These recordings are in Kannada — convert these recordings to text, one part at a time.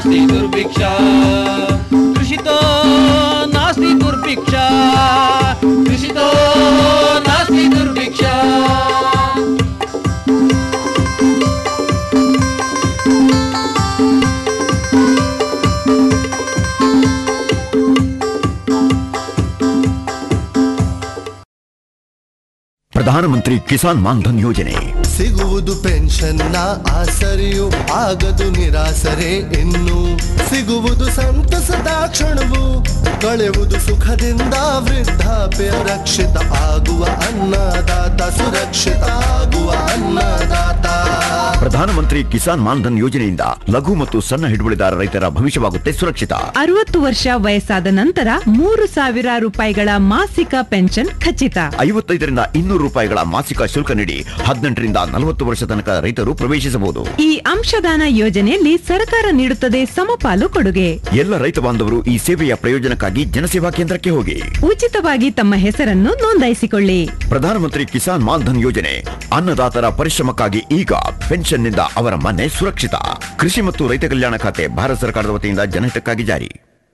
नास्ति दुर्भिक्षा कृषितो नास्ति दुर्भिक्षा कृषितो नास्ति दुर्भिक्षा ಪ್ರಧಾನಮಂತ್ರಿ ಕಿಸಾನ್ ಮಾನ್ಧನ್ ಯೋಜನೆ ಸಿಗುವುದು ಪೆನ್ಷನ್ನ ಆಸರೆಯು ಆಗದು ನಿರಾಸರೆ ಇನ್ನು ಸಿಗುವುದು ಸಂತಸದ ಕ್ಷಣವು ಕಳೆಯುವುದು ಸುಖದಿಂದ ವೃದ್ಧಾಪ್ಯ ರಕ್ಷಿತ ಆಗುವ ಅನ್ನದಾತ ಸುರಕ್ಷಿತ ಆಗುವ ಅನ್ನದಾತ ಪ್ರಧಾನಮಂತ್ರಿ ಕಿಸಾನ್ ಮಾನ್ಧನ್ ಯೋಜನೆಯಿಂದ ಲಘು ಮತ್ತು ಸಣ್ಣ ಹಿಡುವಳಿದಾರ ರೈತರ ಭವಿಷ್ಯವಾಗುತ್ತೆ ಸುರಕ್ಷಿತ ಅರವತ್ತು ವರ್ಷ ವಯಸ್ಸಾದ ನಂತರ ಮೂರು ಸಾವಿರ ರೂಪಾಯಿಗಳ ಮಾಸಿಕ ಪೆನ್ಷನ್ ಖಚಿತ ಐವತ್ತೈದರಿಂದ ಇನ್ನೂರು ರೂಪಾಯಿಗಳ ಮಾಸಿಕ ಶುಲ್ಕ ನೀಡಿ ಹದಿನೆಂಟರಿಂದ ನಲವತ್ತು ವರ್ಷ ತನಕ ರೈತರು ಪ್ರವೇಶಿಸಬಹುದು ಈ ಅಂಶದಾನ ಯೋಜನೆಯಲ್ಲಿ ಸರ್ಕಾರ ನೀಡುತ್ತದೆ ಸಮಪಾಲು ಕೊಡುಗೆ ಎಲ್ಲ ರೈತ ಬಾಂಧವರು ಈ ಸೇವೆಯ ಪ್ರಯೋಜನಕ್ಕಾಗಿ ಜನಸೇವಾ ಕೇಂದ್ರಕ್ಕೆ ಹೋಗಿ ಉಚಿತವಾಗಿ ತಮ್ಮ ಹೆಸರನ್ನು ನೋಂದಾಯಿಸಿಕೊಳ್ಳಿ ಪ್ರಧಾನಮಂತ್ರಿ ಕಿಸಾನ್ ಮಾನ್ಧನ್ ಯೋಜನೆ ಅನ್ನದಾತರ ಪರಿಶ್ರಮಕ್ಕಾಗಿ ಈಗ ಪೆನ್ಷನ್ನಿಂದ ಅವರ ಮನೆ ಸುರಕ್ಷಿತ ಕೃಷಿ ಮತ್ತು ರೈತ ಕಲ್ಯಾಣ ಖಾತೆ ಭಾರತ ಸರ್ಕಾರದ ವತಿಯಿಂದ ಜನಹಿತಕ್ಕಾಗಿ ಜಾರಿ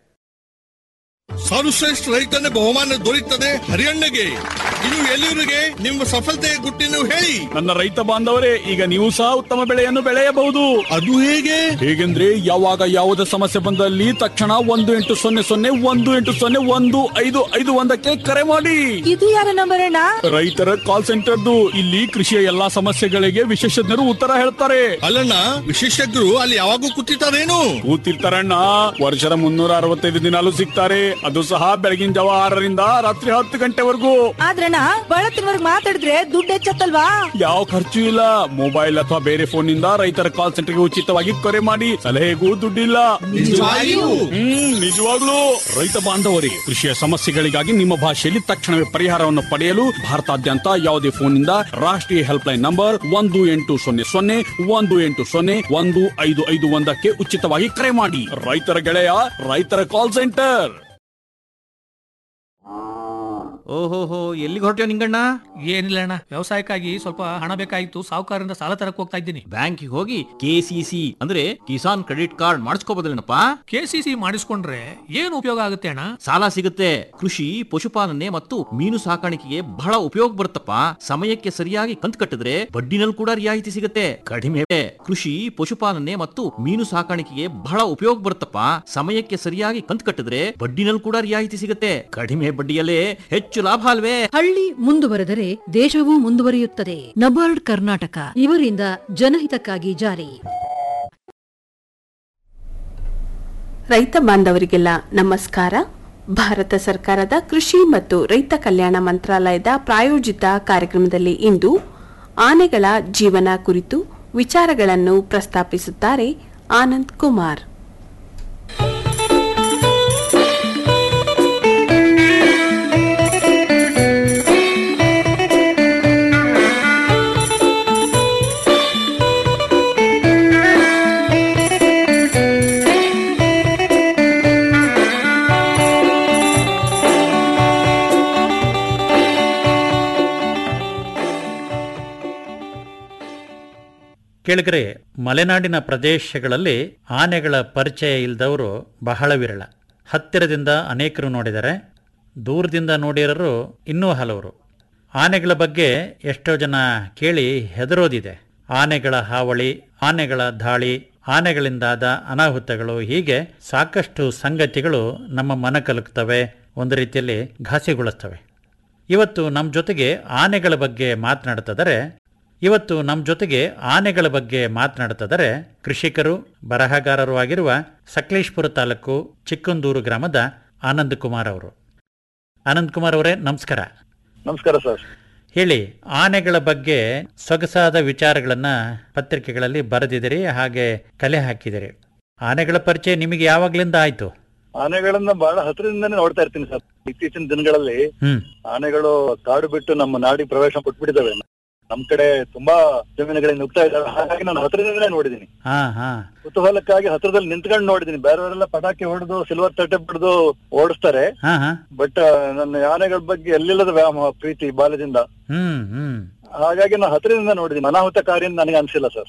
ಸರ್ವಶ್ರೇಷ್ಠ ರೈತನ ಬಹುಮಾನ ದೊರೆಯುತ್ತದೆ ಹರಿಯಣ್ಣಗೆ ಇದು ಎಲ್ಲಿವರಿಗೆ ನಿಮ್ಮ ಸಫಲತೆಯ ಗುಟ್ಟಿನ ಹೇಳಿ ನನ್ನ ರೈತ ಬಾಂಧವರೇ ಈಗ ನೀವು ಸಹ ಉತ್ತಮ ಬೆಳೆಯನ್ನು ಬೆಳೆಯಬಹುದು ಅದು ಹೇಗೆ ಹೇಗೆಂದ್ರೆ ಯಾವಾಗ ಯಾವುದೇ ಸಮಸ್ಯೆ ಬಂದಲ್ಲಿ ತಕ್ಷಣ ಒಂದು ಎಂಟು ಸೊನ್ನೆ ಸೊನ್ನೆ ಒಂದು ಎಂಟು ಸೊನ್ನೆ ಒಂದು ಐದು ಐದು ಒಂದಕ್ಕೆ ಕರೆ ಮಾಡಿ ಇದು ಯಾರ ನಂಬರ್ ಅಣ್ಣ ರೈತರ ಕಾಲ್ ಸೆಂಟರ್ದು ಇಲ್ಲಿ ಕೃಷಿಯ ಎಲ್ಲಾ ಸಮಸ್ಯೆಗಳಿಗೆ ವಿಶೇಷಜ್ಞರು ಉತ್ತರ ಹೇಳ್ತಾರೆ ಅಲ್ಲಣ್ಣ ವಿಶೇಷಜ್ಞರು ಅಲ್ಲಿ ಯಾವಾಗೂ ಕೂತಿರ್ತಾರೇನು ಕೂತಿರ್ತಾರಣ್ಣ ವರ್ಷದ ಮುನ್ನೂರ ಅರವತ್ತೈದು ದಿನಾಲು ಸಿಗ್ತಾರೆ ಅದು ಸಹ ಬೆಳಗಿನ ಜಾವ ಆರರಿಂದ ರಾತ್ರಿ ಹತ್ತು ಗಂಟೆವರೆಗೂ ಆದ್ರಣ್ಣ ಬಳತ್ತಿನವರ್ಗ್ ಮಾತಾಡಿದ್ರೆ ದುಡ್ಡು ಹೆಚ್ಚತ್ತಲ್ವಾ ಯಾವ ಖರ್ಚು ಇಲ್ಲ ಮೊಬೈಲ್ ಅಥವಾ ಬೇರೆ ಫೋನ್ ನಿಂದ ರೈತರ ಕಾಲ್ ಸೆಂಟರ್ಗೆ ಉಚಿತವಾಗಿ ಕರೆ ಮಾಡಿ ಸಲಹೆಗೂ ದುಡ್ಡಿಲ್ಲ ನಿಜವಾಗಿಯೂ? ಹ್ಮ್ ನಿಜವಾಗ್ಲೂ ರೈತ ಬಾಂಧವರಿಗೆ ಕೃಷಿಯ ಸಮಸ್ಯೆಗಳಿಗಾಗಿ ನಿಮ್ಮ ಭಾಷೆಯಲ್ಲಿ ತಕ್ಷಣವೇ ಪರಿಹಾರವನ್ನು ಪಡೆಯಲು ಭಾರತಾದ್ಯಂತ ಯಾವುದೇ ಫೋನ್ ನಿಂದ ರಾಷ್ಟ್ರೀಯ ಹೆಲ್ಪ್ ಲೈನ್ ನಂಬರ್ ಒಂದು ಎಂಟು ಸೊನ್ನೆ ಸೊನ್ನೆ ಒಂದು ಎಂಟು ಸೊನ್ನೆ ಒಂದು ಐದು ಐದು ಒಂದಕ್ಕೆ ಉಚಿತವಾಗಿ ಕರೆ ಮಾಡಿ ರೈತರ ಗೆಳೆಯ ರೈತರ ಕಾಲ್ ಸೆಂಟರ್ ಓಹೋಹೋ ಎಲ್ಲಿಗೆ ಹೊರಟ್ಯೋ ನಿಂಗಣ್ಣ ಏನಿಲ್ಲ ಅಣ್ಣ ವ್ಯವಸಾಯಕ್ಕಾಗಿ ಸ್ವಲ್ಪ ಹಣ ಬೇಕಾಗಿತ್ತು ಸಾಹುಕಾರರಿಂದ ಸಾಲ ತರಕ್ ಹೋಗ್ತಾ ಇದ್ದೀನಿ ಬ್ಯಾಂಕಿಗೆ ಹೋಗಿ ಕೆಸಿಸಿ ಅಂದ್ರೆ ಕಿಸಾನ್ ಕ್ರೆಡಿಟ್ ಕಾರ್ಡ್ ಮಾಡಿಸ್ಕೋಬೋದಲ್ಲೇನಪ್ಪ ಕೆಸಿಸಿ ಮಾಡಿಸ್ಕೊಂಡ್ರೆ ಏನು ಉಪಯೋಗ ಆಗುತ್ತೆ ಅಣ್ಣ ಸಾಲ ಸಿಗುತ್ತೆ ಕೃಷಿ ಪಶುಪಾಲನೆ ಮತ್ತು ಮೀನು ಸಾಕಾಣಿಕೆಗೆ ಬಹಳ ಉಪಯೋಗ ಬರುತ್ತಪ್ಪ ಸಮಯಕ್ಕೆ ಸರಿಯಾಗಿ ಕಂತು ಕಟ್ಟಿದ್ರೆ ಬಡ್ಡಿನಲ್ಲಿ ಕೂಡ ರಿಯಾಯಿತಿ ಸಿಗುತ್ತೆ ಕಡಿಮೆ ಕೃಷಿ ಪಶುಪಾಲನೆ ಮತ್ತು ಮೀನು ಸಾಕಾಣಿಕೆಗೆ ಬಹಳ ಉಪಯೋಗ ಬರುತ್ತಪ್ಪ ಸಮಯಕ್ಕೆ ಸರಿಯಾಗಿ ಕಂತು ಕಟ್ಟಿದ್ರೆ ಬಡ್ಡಿನಲ್ಲಿ ಕೂಡ ರಿಯಾಯಿತಿ ಸಿಗುತ್ತೆ ಕಡಿಮೆ ಬಡ್ಡಿಯಲ್ಲೇ ಹೆಚ್ಚು ಲಾಭ ಅಲ್ವೇ ಹಳ್ಳಿ ಮುಂದುವರೆದರೆ ದೇಶವೂ ಮುಂದುವರಿಯುತ್ತದೆ ನಬಾರ್ಡ್ ಕರ್ನಾಟಕ ಇವರಿಂದ ಜನಹಿತಕ್ಕಾಗಿ ಜಾರಿ ರೈತ ಬಾಂಧವರಿಗೆಲ್ಲ ನಮಸ್ಕಾರ ಭಾರತ ಸರ್ಕಾರದ ಕೃಷಿ ಮತ್ತು ರೈತ ಕಲ್ಯಾಣ ಮಂತ್ರಾಲಯದ ಪ್ರಾಯೋಜಿತ ಕಾರ್ಯಕ್ರಮದಲ್ಲಿ ಇಂದು ಆನೆಗಳ ಜೀವನ ಕುರಿತು ವಿಚಾರಗಳನ್ನು ಪ್ರಸ್ತಾಪಿಸುತ್ತಾರೆ ಆನಂದ್ ಕುಮಾರ್ ಕೆಳಗರೆ ಮಲೆನಾಡಿನ ಪ್ರದೇಶಗಳಲ್ಲಿ ಆನೆಗಳ ಪರಿಚಯ ಇಲ್ಲದವರು ಬಹಳ ವಿರಳ ಹತ್ತಿರದಿಂದ ಅನೇಕರು ನೋಡಿದರೆ ದೂರದಿಂದ ನೋಡಿರೋರು ಇನ್ನೂ ಹಲವರು ಆನೆಗಳ ಬಗ್ಗೆ ಎಷ್ಟೋ ಜನ ಕೇಳಿ ಹೆದರೋದಿದೆ ಆನೆಗಳ ಹಾವಳಿ ಆನೆಗಳ ದಾಳಿ ಆನೆಗಳಿಂದಾದ ಅನಾಹುತಗಳು ಹೀಗೆ ಸಾಕಷ್ಟು ಸಂಗತಿಗಳು ನಮ್ಮ ಮನ ಕಲುಕ್ತವೆ ಒಂದು ರೀತಿಯಲ್ಲಿ ಘಾಸಿಗೊಳಿಸ್ತವೆ ಇವತ್ತು ನಮ್ಮ ಜೊತೆಗೆ ಆನೆಗಳ ಬಗ್ಗೆ ಮಾತನಾಡ್ತಿದ್ದಾರೆ ಇವತ್ತು ನಮ್ಮ ಜೊತೆಗೆ ಆನೆಗಳ ಬಗ್ಗೆ ಮಾತನಾಡ್ತಿದ್ದಾರೆ ಕೃಷಿಕರು ಬರಹಗಾರರು ಆಗಿರುವ ಸಕಲೇಶ್ಪುರ ತಾಲೂಕು ಚಿಕ್ಕಂದೂರು ಗ್ರಾಮದ ಆನಂದ್ ಕುಮಾರ್ ಅವರು ಆನಂದ್ ಕುಮಾರ್ ಅವರೇ ನಮಸ್ಕಾರ ನಮಸ್ಕಾರ ಸರ್ ಹೇಳಿ ಆನೆಗಳ ಬಗ್ಗೆ ಸೊಗಸಾದ ವಿಚಾರಗಳನ್ನ ಪತ್ರಿಕೆಗಳಲ್ಲಿ ಬರೆದಿದ್ದೀರಿ ಹಾಗೆ ಕಲೆ ಹಾಕಿದಿರಿ ಆನೆಗಳ ಪರಿಚಯ ನಿಮಗೆ ಯಾವಾಗ್ಲಿಂದ ಆಯ್ತು ಆನೆಗಳನ್ನ ಬಹಳ ಹತ್ರದಿಂದಾನೇ ನೋಡ್ತಾ ಇರ್ತೀನಿ ಸರ್ ಇತ್ತೀಚಿನ ದಿನಗಳಲ್ಲಿ ಹ್ಮ್ ಆನೆಗಳು ಕಾಡು ಬಿಟ್ಟು ನಮ್ಮ ನಾಡಿ ಪ್ರವೇಶ ಕೊಟ್ಬಿಟ್ಟಿದ್ದಾವೆ ನಮ್ ಕಡೆ ತುಂಬಾ ಜಮೀನುಗಳಿಗೆ ನುಗ್ತಾ ಇದ್ದಾವೆ ಹಾಗಾಗಿ ನಾನು ಹತ್ರದಿಂದನೇ ನೋಡಿದೀನಿ ಹಾ ಹಾ ಕುತೂಹಲಕ್ಕಾಗಿ ಹತ್ರದಲ್ಲಿ ನಿಂತ್ಕೊಂಡು ನೋಡಿದೀನಿ ಬೇರೆಯವರೆಲ್ಲ ಪಟಾಕಿ ಹೊಡೆದು ಸಿಲ್ವರ್ ತಟ್ಟೆ ಬಿಡ್ದು ಓಡಿಸ್ತಾರೆ ಹಾ ಹಾ ಬಟ್ ನನ್ನ ಆನೆಗಳ ಬಗ್ಗೆ ಎಲ್ಲಿಲ್ಲದ ವ್ಯಾಮೋಹ ಪ್ರೀತಿ ಬಾಲ್ಯದಿಂದ ಹ್ಮ್ ಹ್ಮ್ ಹಾಗಾಗಿ ನಾನು ಹತ್ರದಿಂದ ನೋಡಿದೀನಿ ಅನಾಹುತಕಾರಿ ಅಂತ ನನಗೆ ಅನ್ಸಿಲ್ಲ ಸರ್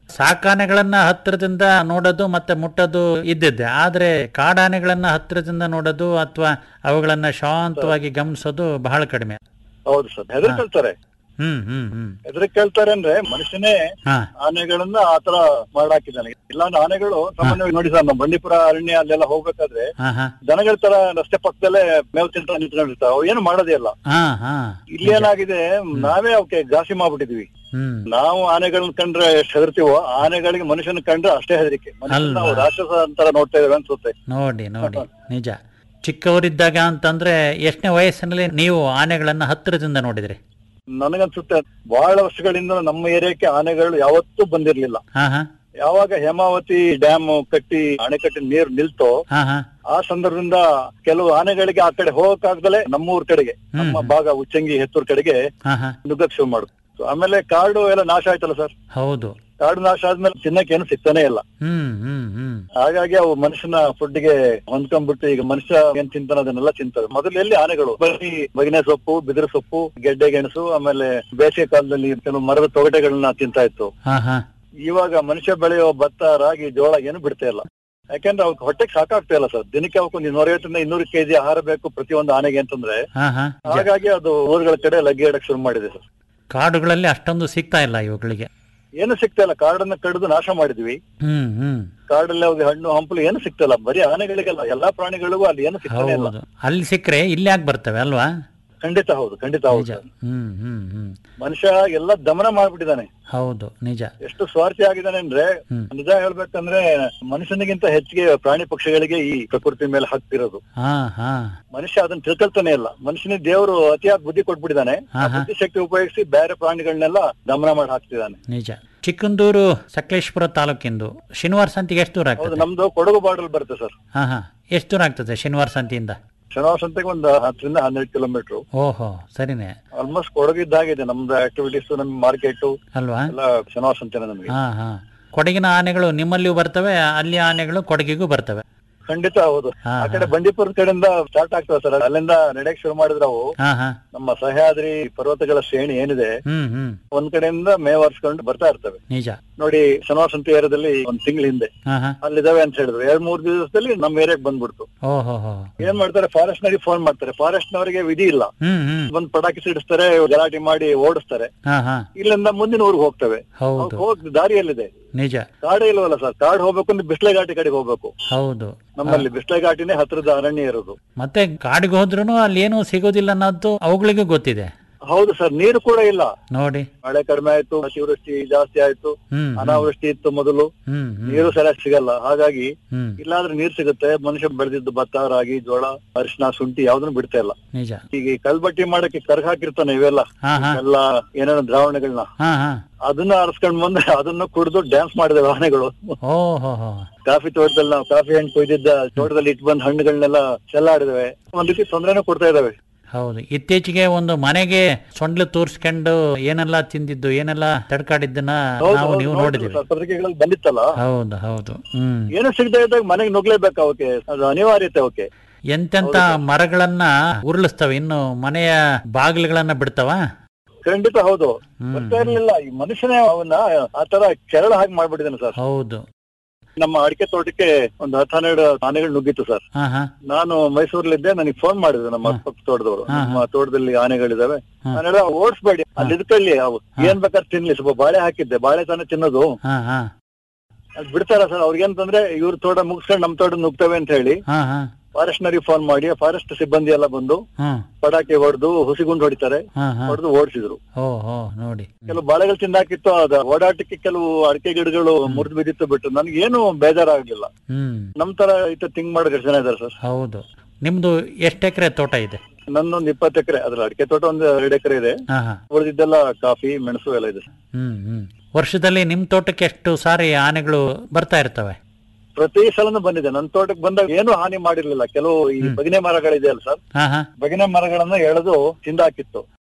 ಸಾಕಾನೆಗಳನ್ನ ಹತ್ತಿರದಿಂದ ನೋಡೋದು ಮತ್ತೆ ಮುಟ್ಟೋದು ಇದ್ದಿದ್ದೆ ಆದ್ರೆ ಕಾಡಾನೆಗಳನ್ನ ಹತ್ತಿರದಿಂದ ನೋಡೋದು ಅಥವಾ ಅವುಗಳನ್ನ ಶಾಂತವಾಗಿ ಗಮನಿಸೋದು ಬಹಳ ಕಡಿಮೆ ಹೌದು ಸರ್ ಹೆದರ್ಕೊಳ್ತಾರೆ ಹ್ಮ್ ಹ್ಮ್ ಹ್ಮ್ ಹೆದರ್ಕ್ ಕೇಳ್ತಾರೆ ಅಂದ್ರೆ ಮನುಷ್ಯನೇ ಹಾ ಆನೆಗಳನ್ನ ಆತರ ಮಾಡಾಕಿದ್ದಾನೆ ಇಲ್ಲಾಂದ್ರೆ ಆನೆಗಳು ಸಾಮಾನ್ಯವಾಗಿ ನೋಡಿ ಸರ್ ನಮ್ಮ ಬಂಡೀಪುರ ಅರಣ್ಯ ಅಲ್ಲೆಲ್ಲ ಹೋಗ್ಬೇಕಾದ್ರೆ ಹಾ ಹಾ ದನಗಳ ತರ ರಸ್ತೆ ಪಕ್ಕದಲ್ಲೇ ಮೇವು ತಿಂತ ನಿಂತ್ಕೊಂಡಿರ್ತಾವ ಅವು ಏನು ಮಾಡೋದೇ ಇಲ್ಲ ಹಾ ಹಾ ಇಲ್ಲಿ ಏನಾಗಿದೆ ನಾವೇ ಅವಕ್ಕೆ ಘಾಸಿ ಮಾಡ್ಬಿಟ್ಟಿದೀವಿ ಹ್ಮ್ ನಾವು ಆನೆಗಳನ್ನ ಕಂಡ್ರೆ ಎಷ್ಟು ಹೆದರ್ತೀವೋ ಆನೆಗಳಿಗೆ ಮನುಷ್ಯನ ಕಂಡ್ರೆ ಅಷ್ಟೇ ಹೆದರಿಕೆ ಮನುಷ್ಯನ ಅಲ್ವಾ? ನಾವು ರಾಕ್ಷಸ ಅಂತರ ನೋಡ್ತಾ ಇದ್ದೇವೆ ಅನ್ಸುತ್ತೆ ನೋಡಿ ನೋಡಿ ನಿಜ ಚಿಕ್ಕವರಿದ್ದಾಗ ಅಂತಂದ್ರೆ ಎಷ್ಟನೇ ವಯಸ್ಸಿನಲ್ಲಿ ನೀವು ಆನೆಗಳನ್ನ ಹತ್ತಿರದಿಂದ ನೋಡಿದ್ರಿ ನನಗನ್ಸುತ್ತೆ ಬಹಳ ವರ್ಷಗಳಿಂದ ನಮ್ಮ ಏರಿಯಾಕ್ಕೆ ಆನೆಗಳು ಯಾವತ್ತೂ ಬಂದಿರ್ಲಿಲ್ಲ ಹಾ ಹಾ ಯಾವಾಗ ಹೇಮಾವತಿ ಡ್ಯಾಮ್ ಕಟ್ಟಿ ಅಣೆಕಟ್ಟಿನ ನೀರು ನಿಲ್ತೋ ಹಾ ಹಾ ಆ ಸಂದರ್ಭದಿಂದ ಕೆಲವು ಆನೆಗಳಿಗೆ ಆ ಕಡೆ ಹೋಗಕ್ಕಾಗ್ದಲೆ ನಮ್ಮೂರ್ ಕಡೆಗೆ ನಮ್ಮ ಭಾಗ ಉಚ್ಚಂಗಿ ಹೆತ್ತೂರ್ ಕಡೆಗೆ ಹಾ ಹಾ ನುಗ್ಗಕ್ ಶುರು ಮಾಡುದು ಆಮೇಲೆ ಕಾಡು ಎಲ್ಲ ನಾಶ ಆಯ್ತಲ್ಲ ಸರ್ ಹೌದು ಕಾಡು ನಾಶ ಆದ್ಮೇಲೆ ತಿನ್ನಕ್ಕೆ ಏನು ಸಿಗ್ತಾನೆ ಇಲ್ಲ ಹ್ಮ್ ಹ್ಮ್ ಹ್ಮ್ ಹಾಗಾಗಿ ಅವು ಮನುಷ್ಯನ ಫುಡ್ಗೆ ಹೊಂದ್ಕೊಂಡ್ಬಿಟ್ಟು ಈಗ ಮನುಷ್ಯ ಏನ್ ತಿಂತಾನ ಅದನ್ನೆಲ್ಲ ತಿಂತವೆ ಮೊದಲು ಎಲ್ಲಿ ಆನೆಗಳು ಬರೀ ಬಗಿನೆ ಸೊಪ್ಪು ಬಿದಿರು ಸೊಪ್ಪು ಗೆಡ್ಡೆ ಗೆಣಸು ಆಮೇಲೆ ಬೇಸಿಗೆ ಕಾಲದಲ್ಲಿ ಕೆಲವು ಮರದ ತೊಗಟೆಗಳನ್ನ ತಿಂತಾ ಇತ್ತು ಹಾ ಹಾ ಇವಾಗ ಮನುಷ್ಯ ಬೆಳೆಯೋ ಭತ್ತ ರಾಗಿ ಜೋಳ ಏನು ಬಿಡ್ತಾ ಇಲ್ಲ ಯಾಕಂದ್ರೆ ಅವಕ್ಕೆ ಹೊಟ್ಟೆಗೆ ಸಾಕಾಗ್ತಾ ಇಲ್ಲ ಸರ್ ದಿನಕ್ಕೆ ಅವಕ್ಕೆ ಒಂದು ನೂರೈವತ್ತರಿಂದ ಇನ್ನೂರು ಕೆಜಿ ಆಹಾರ ಬೇಕು ಪ್ರತಿಯೊಂದು ಆನೆಗೆ ಅಂತಂದ್ರೆ ಹಾ ಹಾ ಹಾಗಾಗಿ ಅದು ಊರುಗಳ ಕಡೆ ಲಗ್ಗೆ ಇಡಕ್ ಶುರು ಮಾಡಿದೆ ಸರ್ ಕಾಡುಗಳಲ್ಲಿ ಅಷ್ಟೊಂದು ಸಿಗ್ತಾ ಇಲ್ಲ ಇವುಗಳಿಗೆ ಏನು ಸಿಗ್ತಾ ಇಲ್ಲ ಕಾಡನ್ನ ಕಡಿದು ನಾಶ ಮಾಡಿದ್ವಿ ಹ್ಮ್ ಹ್ಮ್ ಕಾಡಲ್ಲಿ ಅವ್ರಿಗೆ ಹಣ್ಣು ಹಂಪಲು ಏನು ಸಿಗ್ತಾ ಇಲ್ಲ ಬರೀ ಆನೆಗಳಿಗೆಲ್ಲ ಎಲ್ಲಾ ಪ್ರಾಣಿಗಳಿಗೂ ಅಲ್ಲಿ ಏನು ಸಿಗ್ತಾನೆ ಇಲ್ಲ ಹೌದು ಅಲ್ಲಿ ಸಿಕ್ಕರೆ ಇಲ್ಲಿ ಯಾಕೆ ಬರ್ತವೆ ಅಲ್ವಾ ಖಂಡಿತ ಹೌದು ಖಂಡಿತ ಹೌದು ನಿಜ ಸರ್. ಹ್ಮ್ ಹ್ಮ್ ಹ್ಮ್ ಮನುಷ್ಯ ಎಲ್ಲ ದಮನ ಮಾಡ್ಬಿಟ್ಟಿದ್ದಾನೆ ಹೌದು ನಿಜ ಎಷ್ಟು ಸ್ವಾರ್ಥಿ ಆಗಿದ್ದಾನೆ ಅಂದ್ರೆ ನಿಜ ಹೇಳ್ಬೇಕಂದ್ರೆ ಮನುಷ್ಯನಿಗಿಂತ ಹೆಚ್ಚಿಗೆ ಪ್ರಾಣಿ ಪಕ್ಷಿಗಳಿಗೆ ಈ ಪ್ರಕೃತಿ ಮೇಲೆ ಹಕ್ಕಿರೋದು ಹಾ ಹಾ ಮನುಷ್ಯ ಅದನ್ನ ತಿಳ್ಕೊಳ್ತಾನೆ ಇಲ್ಲ ಮನುಷ್ಯನಿಗೆ ದೇವರು ಅತಿಯಾಗಿ ಬುದ್ಧಿ ಕೊಟ್ಬಿಟ್ಟಿದ್ದಾನೆ ಹಾ, ಆ ಹಾ. ಬುದ್ಧಿ ಶಕ್ತಿ ಉಪಯೋಗಿಸಿ ಬೇರೆ ಪ್ರಾಣಿಗಳನ್ನೆಲ್ಲ ದಮನ ಮಾಡಿ ಹಾಕ್ತಿದ್ದಾನೆ ನಿಜ ಚಿಕ್ಕಂದೂರು ಸಕಲೇಶ್ಪುರ ತಾಲೂಕಿಂದು ಶನಿವಾರ ಸಂತಿಗೆ ಎಷ್ಟು ದೂರ ಹೌದು ಆಗ್ತದೆ ನಮ್ದು ಕೊಡಗು ಬಾರ್ಡರ್ ಬರುತ್ತೆ ಸರ್ ಹಾ ಹಾ ಎಷ್ಟು ದೂರ ಆಗ್ತದೆ ಶನಿವಾರ ಸಂತಿಯಿಂದ ಶನಿವಾರ ಸಂತೆಗೆ ಒಂದು ಹತ್ತರಿಂದ ಹನ್ನೆರಡು ಕಿಲೋಮೀಟರ್ ಓಹೋ ಸರಿನೇ ಆಲ್ಮೋಸ್ಟ್ ಕೊಡಗು ಇದ್ದಾಗಿದೆ ನಮ್ದು ಆಕ್ಟಿವಿಟೀಸ್ ನಮ್ ಮಾರ್ಕೆಟ್ ಅಲ್ವಾ ಎಲ್ಲ ಶನಿವಾರ ಸಂತೆನೆ ನಮಗೆ ಹಾ ಹಾ ಕೊಡಗಿನ ಆನೆಗಳು ನಿಮ್ಮಲ್ಲಿಯೂ ಬರ್ತವೆ ಅಲ್ಲಿ ಆನೆಗಳು ಕೊಡಗಿಗೂ ಬರ್ತವೆ ಖಂಡಿತ ಹೌದು ಹಾ, ಆ ಕಡೆ ಬಂಡೀಪುರದ ಕಡೆಯಿಂದ ಸ್ಟಾರ್ಟ್ ಆಗ್ತದೆ ಸರ್ ಅಲ್ಲಿಂದ ನಡೆಯಕ್ ಶುರು ಮಾಡಿದ್ರೆ ಅವು ಹಾ ಹಾ ನಮ್ಮ ಸಹ್ಯಾದ್ರಿ ಪರ್ವತಗಳ ಶ್ರೇಣಿ ಏನಿದೆ ಹ್ಮ್ ಹ್ಮ್ ಒಂದ್ ಕಡೆಯಿಂದ ಮೇವರ್ಸ್ಕೊಂಡು ಬರ್ತಾ ಇರ್ತವೆ ನಿಜ ನೋಡಿ ಶನಿವಾರ ಸಂತೆ ಏರಿಯಾದಲ್ಲಿ ಒಂದ್ ತಿಂಗಳ ಹಿಂದೆ ಹಾ ಹಾ ಅಲ್ಲಿದಾವೆ ಅಂತ ಹೇಳಿದ್ರು ಎರಡ್ ಮೂರ್ ದಿವಸದಲ್ಲಿ ನಮ್ಮ ಏರಿಯಾಕ್ ಬಂದ್ಬಿಡ್ತು ಓಹೋ ಹೋ ಏನ್ ಮಾಡ್ತಾರೆ ಫಾರೆಸ್ಟ್ ನವರಿಗೆ ಫೋನ್ ಮಾಡ್ತಾರೆ ಫಾರೆಸ್ಟ್ ನವರಿಗೆ ವಿಧಿ ಇಲ್ಲ ಹ್ಮ್ ಹ್ಮ್ ಬಂದ್ ಪಟಾಕಿ ಸಿಡಿಸ್ತಾರೆ ಗಲಾಟೆ ಮಾಡಿ ಓಡಿಸ್ತಾರೆ ಹಾ ಹಾ ಇಲ್ಲಿಂದ ಮುಂದಿನ ಊರಿಗೆ ಹೋಗ್ತವೆ ಹೌದು ಹೋಗ್ ದಾರಿಯಲ್ಲಿದೆ ನಿಜ ಕಾಡೇ ಇಲ್ವಲ್ಲ ಸರ್ ಕಾಡ್ ಹೋಗ್ಬೇಕು ಅಂದ್ರೆ ಬಿಸ್ಲೆ ಘಾಟಿ ಕಡೆಗೆ ಹೋಗ್ಬೇಕು ಹೌದು ನಮ್ಮಲ್ಲಿ ಬಿಸ್ಲೆ ಘಾಟಿನೇ ಹತ್ರದ ಅರಣ್ಯ ಇರೋದು ಮತ್ತೆ ಕಾಡಿಗೆ ಹೋದ್ರೂ ಅಲ್ಲಿ ಏನೂ ಸಿಗೋದಿಲ್ಲ ಅನ್ನೋದು ಅವುಗಳಿಗೂ ಗೊತ್ತಿದೆ ಹೌದು ಸರ್ ನೀರು ಕೂಡ ಇಲ್ಲ ನೋಡಿ ಮಳೆ ಕಡಿಮೆ ಆಯ್ತು ಅತಿವೃಷ್ಟಿ ಜಾಸ್ತಿ ಆಯ್ತು ಹ್ಮ್ ಹ್ಮ್ ಅನಾವೃಷ್ಟಿ ಇತ್ತು ಮೊದಲು ಹ್ಮ್ ಹ್ಮ್ ನೀರು ಸರಿಯಾಗಿ ಸಿಗಲ್ಲ ಹಾಗಾಗಿ ಹ್ಮ್ ಇಲ್ಲಾಂದ್ರೆ ನೀರ್ ಸಿಗುತ್ತೆ ಮನುಷ್ಯ ಬೆಳೆದಿದ್ದು ಭತ್ತ ರಾಗಿ ಜೋಳ ಅರಿಶಿನ ಶುಂಠಿ ಯಾವ್ದನ್ನು ಬಿಡ್ತಾ ಇಲ್ಲ ನಿಜ ಈಗ ಈ ಕಲ್ಬಟ್ಟಿ ಮಾಡಕ್ಕೆ ಕರ್ಗ್ ಹಾಕಿರ್ತಾನೆ ಇವೆಲ್ಲ ಹಾ ಹಾ ಎಲ್ಲ ಏನೇನೋ ದ್ರಾವಣಗಳನ್ನ ಹಾ ಹಾ ಅದನ್ನ ಅರ್ಸ್ಕೊಂಡ್ ಬಂದ್ರೆ ಅದನ್ನ ಕುಡಿದು ಡ್ಯಾನ್ಸ್ ಮಾಡಿದ ಆನೆಗಳು ಓಹೋ ಹೋ ಕಾಫಿ ತೋಟದಲ್ಲಿ ನಾವು ಕಾಫಿ ಹಣ್ಣು ಕೊಯ್ದಿದ್ದ ತೋಟದಲ್ಲಿ ಇಟ್ಟು ಬಂದ್ ಹಣ್ಣುಗಳನ್ನೆಲ್ಲ ಚೆಲ್ಲಾಡಿದವೆ ಒಂದ್ ರೀತಿ ತೊಂದರೆನೂ ಕೊಡ್ತಾ ಇದಾವೆ ಹೌದು ಇತ್ತೀಚೆಗೆ ಒಂದು ಮನೆಗೆ ಸೊಂಡ್ಲು ತೋರ್ಸ್ಕೊಂಡು ಏನೆಲ್ಲ ತಿಂದಿದ್ದು ಏನೆಲ್ಲ ತಡ್ಕಾಡಿದ್ದನ್ನ ಹೌದು, ನಾವು ಹೌದು, ನೀವು ನೋಡಿದ್ರು ನೋಡಿದೀವಿ ಸರ್, ಪತ್ರಿಕೆಗಳಲ್ಲಿ ಬಂದಿತ್ತಲ್ಲ ಹೌದು ಹೌದು ಹ್ಮ್ ಏನು ಸಿಗದೆ ಇದ್ದಾಗ ಮನೆಗೆ ನುಗ್ಲೇಬೇಕು ಅವಕ್ಕೆ ಅದು ಅನಿವಾರ್ಯತೆ ಅವಕ್ಕೆ ಎಂತೆಂತ ಮರಗಳನ್ನ ಉರುಳಿಸ್ತವೆ ಇನ್ನು ಮನೆಯ ಬಾಗಿಲುಗಳನ್ನ ಬಿಡ್ತಾವ ಖಂಡಿತ ಹೌದು ಗೊತ್ತೇ ಇರ್ಲಿಲ್ಲ ಈ ಮನುಷ್ಯನೇ ಅವನ್ನ ಆ ತರ ಕೆರಳ ಹಾಗೆ ಮಾಡ್ಬಿಟ್ಟಿದ್ದಾನೆ ಸರ್ ಹೌದು ನಮ್ಮ ಅಡಿಕೆ ತೋಟಕ್ಕೆ ಒಂದು ಹತ್ತು ಹನ್ನೆರಡು ಆನೆಗಳು ನುಗ್ಗಿತ್ತು ಸರ್ ಹಾ ಹಾ ನಾನು ಮೈಸೂರಲ್ಲಿದ್ದೆ ನನಗೆ ಫೋನ್ ಮಾಡಿದ್ರು ನಮ್ಮ ಅಕ್ಕಪಕ್ಕ ತೋಟದವರು ಹಾ, ಹಾ. ನಮ್ಮ ತೋಟದಲ್ಲಿ ಆನೆಗಳಿದಾವೆ ಹಾ. ನಾನೆಲ್ಲ ಓಡಿಸ್ಬೇಡಿ ಅಲ್ಲಿ ಇದ್ಕೊಳ್ಳಿ ಅವು ಏನ್ ಬೇಕಾದ್ರೆ ತಿನ್ಲಿ ಸ್ವಲ್ಪ ಬಾಳೆ ಹಾಕಿದ್ದೆ ಬಾಳೆ ತಾನೇ ತಿನ್ನೋದು ಹಾ ಹಾ ಅದ್ ಬಿಡ್ತಾರ ಸರ್ ಅವ್ರಿಗೇನಂತಂದ್ರೆ ಇವ್ರ ತೋಟ ಮುಗಿಸ್ಕೊಂಡು ನಮ್ ತೋಟ ನುಗ್ತವೆ ಅಂತ ಹೇಳಿ ಹಾ ಹಾ ಫಾರೆಸ್ಟ್ನರಿಗೆ ಫೋನ್ ಮಾಡಿ ಫಾರೆಸ್ಟ್ ಸಿಬ್ಬಂದಿ ಎಲ್ಲ ಬಂದು ಹಾ ಪಟಾಕಿ ಹೊಡೆದು ಹುಸಿಗುಂಡು ಹೊಡಿತಾರೆ ಹಾ ಹಾ ಹೊಡೆದು ಓಡಿಸಿದ್ರು ಓ ಹೋ ನೋಡಿ ಕೆಲವು ಬಾಳೆಗಳು ತಿಂದಾಕಿತ್ತು ಅದ ಓಡಾಟಕ್ಕೆ ಕೆಲವು ಅಡಿಕೆ ಗಿಡಗಳು ಮುರಿದು ಬಿದ್ದಿತ್ತು ಬಿಟ್ಟು ನನ್ಗೆ ಏನು ಬೇಜಾರಾಗ್ಲಿಲ್ಲ ಹ್ಮ್ ನಮ್ ತರ ಇತ್ತ ತಿಂಗ್ ಮಾಡೋ ಎಷ್ಟು ಜನ ಇದಾರೆ ಸರ್ ಹೌದು ನಿಮ್ದು ಎಷ್ಟು ಎಕರೆ ತೋಟ ಇದೆ ನನ್ನೊಂದು ಇಪ್ಪತ್ತು ಎಕರೆ ಅದ್ರ ಅಡಿಕೆ ತೋಟ ಒಂದು ಎರಡು ಎಕರೆ ಇದೆ ಹಾ ಹಾ ಉಳಿದಿದ್ದೆಲ್ಲ ಕಾಫಿ ಮೆಣಸು ಎಲ್ಲ ಇದೆ ಹ್ಮ್ ಹ್ಮ್ ವರ್ಷದಲ್ಲಿ ನಿಮ್ ತೋಟಕ್ಕೆ ಎಷ್ಟು ಸಾರಿ ಆನೆಗಳು ಬರ್ತಾ ಇರ್ತವೆ ಪ್ರತಿ ಸಲನು ಬಂದಿದೆ ನನ್ನ ತೋಟಕ್ಕೆ ಬಂದಾಗ ಏನು ಹಾನಿ ಮಾಡಿರ್ಲಿಲ್ಲ ಕೆಲವು ಈ ಬಗಿನೆ ಮರಗಳಿದೆ ಅಲ್ಲ ಸರ್ ಹಾ ಹಾ ಬಗಿನೆ ಮರಗಳನ್ನ ಎಳೆದು ತಿಂದಾಕಿತ್ತು